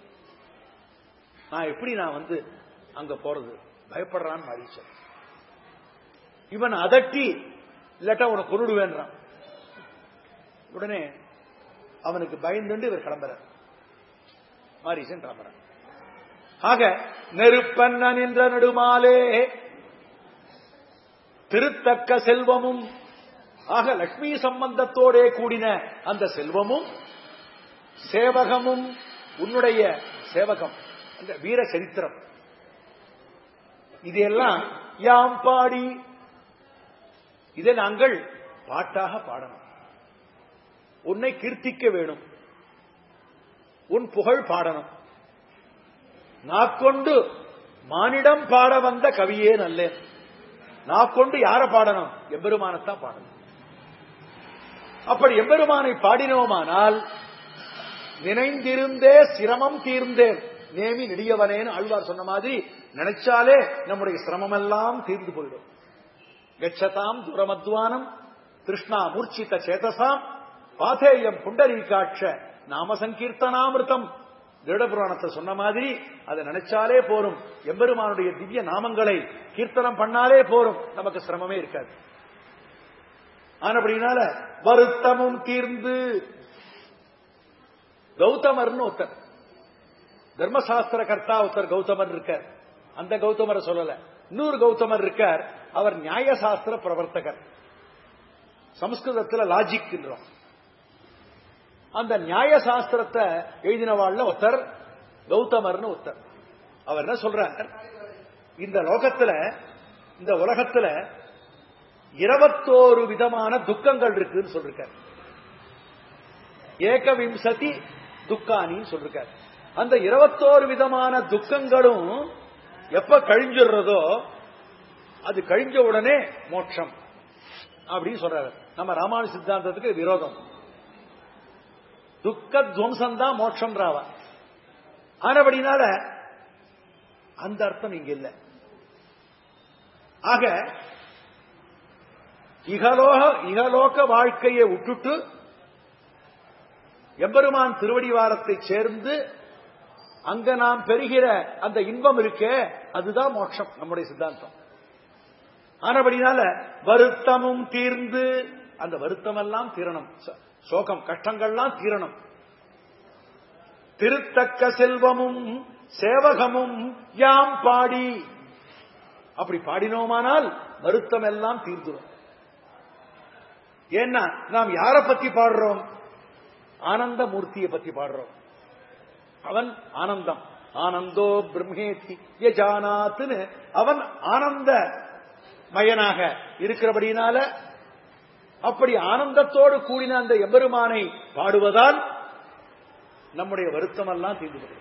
நான் எப்படி நான் வந்து அங்க போறது பயப்படுறான்னு மாறிச்சேன் இவன் அதட்டி இல்லாட்டா உனக்கு கொண்டுடுவேன்றான் உடனே அவனுக்கு பயந்துண்டு இவர் கிளம்புறார் மாரீசன் கிளம்புறார் ஆக நெருப்பண்ண நின்ற நெடுமாலே திருத்தக்க செல்வமும் ஆக லட்சுமி சம்பந்தத்தோடே கூடின அந்த செல்வமும் சேவகமும் உன்னுடைய சேவகம் அந்த வீர சரித்திரம் இதையெல்லாம் யாம் பாடி இதை நாங்கள் பாட்டாக பாடணும் உன்னை கீர்த்திக்க வேணும் உன் புகழ் பாடணும் நாக்கொண்டு மானிடம் பாட வந்த கவியே நல்லேன் நாக்கொண்டு யார பாடணும் எம்பெருமானத்தான் பாடணும் அப்படி எம்பெருமானை பாடினோமானால் நினைந்திருந்தே சிரமம் தீர்ந்தேன் நேமி நெடியவனேன்னு ஆழ்வார் சொன்ன மாதிரி நினைச்சாலே நம்முடைய சிரமம் எல்லாம் தீர்ந்து போயிடும் கச்சதாம் துரமத்வானம் கிருஷ்ணா மூர்ச்சித சேதசாம் பாதேயம் புண்டரீகாட்ச நாம சங்கீர்த்தனாமிருத்தம் திருடபுராணத்தை சொன்ன மாதிரி அதை நினைச்சாலே போரும் எம்பெருமானுடைய திவ்ய நாமங்களை கீர்த்தனம் பண்ணாலே போரும் நமக்கு சிரமமே இருக்காது ஆனபடினால வருத்தமும் தீர்ந்து கௌதமர்னு ஒருத்தர் தர்மசாஸ்திர கர்த்தா ஒருத்தர் கௌதமர் இருக்கார் அந்த கௌதமரை சொல்லல இன்னொரு கௌதமர் இருக்கார் அவர் நியாயசாஸ்திர பிரவர்த்தகர் சமஸ்கிருதத்தில் லாஜிக்ன்றோம் அந்த நியாயசாஸ்திரத்தை எழுதினவாள்ல ஒருத்தர் கௌதமர்னு ஒருத்தர் அவர் என்ன சொல்றார் இந்த லோகத்துல இந்த உலகத்துல இருபத்தோரு விதமான துக்கங்கள் இருக்குன்னு சொல்றார் ஏகவிம்சதி துக்கானின்னு சொல்றார் அந்த இருபத்தோரு விதமான துக்கங்களும் எப்ப கழிஞ்சிடுறதோ அது கழிஞ்ச உடனே மோட்சம் அப்படின்னு சொல்றாரு நம்ம ராமானு சித்தாந்தத்துக்கு விரோதம் துக்க துவம்சம் தான் மோட்சம் ராவா ஆனபடினால அந்த அர்த்தம் இங்க இல்ல ஆக இகலோக இகலோக வாழ்க்கையை விட்டுட்டு எம்பெருமான் திருவடிவாரத்தை சேர்ந்து அங்க நாம் பெறுகிற அந்த இன்பம் இருக்கே அதுதான் மோட்சம் நம்முடைய சித்தாந்தம் ஆனபடினால வருத்தமும் தீர்ந்து அந்த வருத்தம் எல்லாம் தீரணும் சோகம் கஷ்டங்கள்லாம் தீரணும் திருத்தக்க செல்வமும் சேவகமும் யாம் பாடி அப்படி பாடினோமானால் வருத்தம் எல்லாம் தீர்ந்துடும் ஏன்னா நாம் யாரை பத்தி பாடுறோம் ஆனந்த மூர்த்தியை பத்தி பாடுறோம் அவன் ஆனந்தம் ஆனந்தோ பிரம்மேதி யஜானாத்துன்னு அவன் ஆனந்த மயனாக இருக்கிறபடினால அப்படி ஆனந்தத்தோடு கூடின அந்த எம்பெருமானை பாடுவதால் நம்முடைய வருத்தம் எல்லாம் தீர்ந்து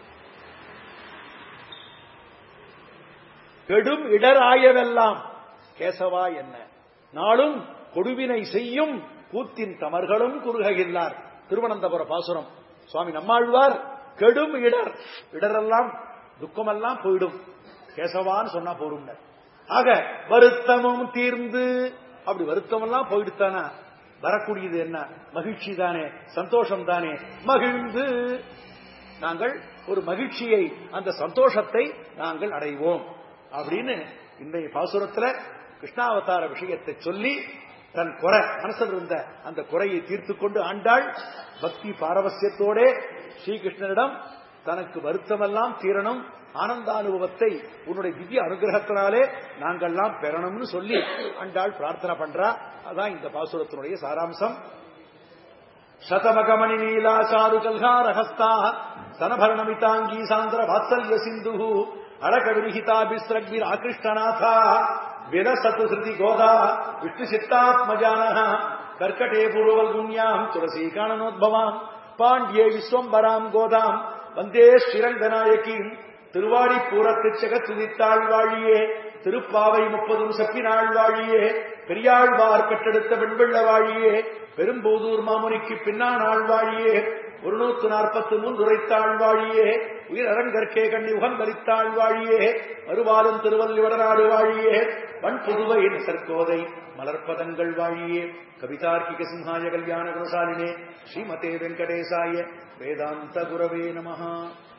கெடும் இடராயவெல்லாம் கேசவா என்ன நாளும் கொடுவினை செய்யும் கூத்தின் தமர்களும் குறுகையில்லார் திருவனந்தபுர பாசுரம் சுவாமி நம்மாழ்வார் கெடும் இடர் இடரெல்லாம் துக்கமெல்லாம் போயிடும் கேசவான்னு சொன்னா போடும் ஆக வருத்தமும் தீர்ந்து அப்படி வருத்தம் எல்லாம் போயிடுத்தானா வரக்கூடியது என்ன மகிழ்ச்சி தானே சந்தோஷம் தானே மகிழ்ந்து நாங்கள் ஒரு மகிழ்ச்சியை அந்த சந்தோஷத்தை நாங்கள் அடைவோம் அப்படின்னு இன்றைய பாசுரத்துல கிருஷ்ணாவதார விஷயத்தை சொல்லி தன் குறை மனசில் இருந்த அந்த குறையை தீர்த்து கொண்டு ஆண்டாள் பக்தி பாரவசியத்தோட ஸ்ரீகிருஷ்ணனிடம் தனக்கு வருத்தமெல்லாம் தீரணும் ஆனந்தானுபவத்தை உன்னுடைய திவ்ய அனுகிரகத்தினாலே நாங்கள்லாம் பெறணும்னு சொல்லி ஆண்டாள் பிரார்த்தனை பண்றா அதான் இந்த பாசுரத்தினுடைய சாராம்சம் சதமகமணி நீலா சாரு கல்காரஹஸ்தா சனபரணமிதாங்கி சாந்திர வாத்சல்ய சிந்து அழக விரிஹிதாபிஸ்ரக்பிர் ஆகிருஷ்டநாதா விரசத்து ஹிருதி கோதா விஷ்ணு சித்தாத்மஜான கர்க்கடே பூர்வல்குண்யாம் துளசி காணனோத்பவாம் பாண்டியே விஸ்வம்பராம் கோதாம் வந்தே ஸ்ரீரங்கநாயகின் திருவாடி பூரத்து செகத்துதித்தாள் வாழியே திருப்பாவை முப்பதும் சப்பினாள் வாழியே பெரியாழ்வார் பெற்றெடுத்த பெண்வெள்ள வாழியே பெரும்பூதூர் மாமுனிக்கு பின்னானாள் வாழியே ஒரு நூத்து நாற்பத்து மூன்று உரைத்தாள் வாழியே உயிர் அரங்கற்கே கண்ணி உகந்தளித்தாள் வாழியே மறுவாலும் திருவள்ளுவடநாடு வாழியே வன் புதுவை சர்க்கோதை மலர்ப்பதங்கள் வாழியே கவிதார்க்கிக சிம்ஹாய கல்யாண குணசாலினே ஸ்ரீமதே வெங்கடேசாய வேதாந்த குரவே நமஹா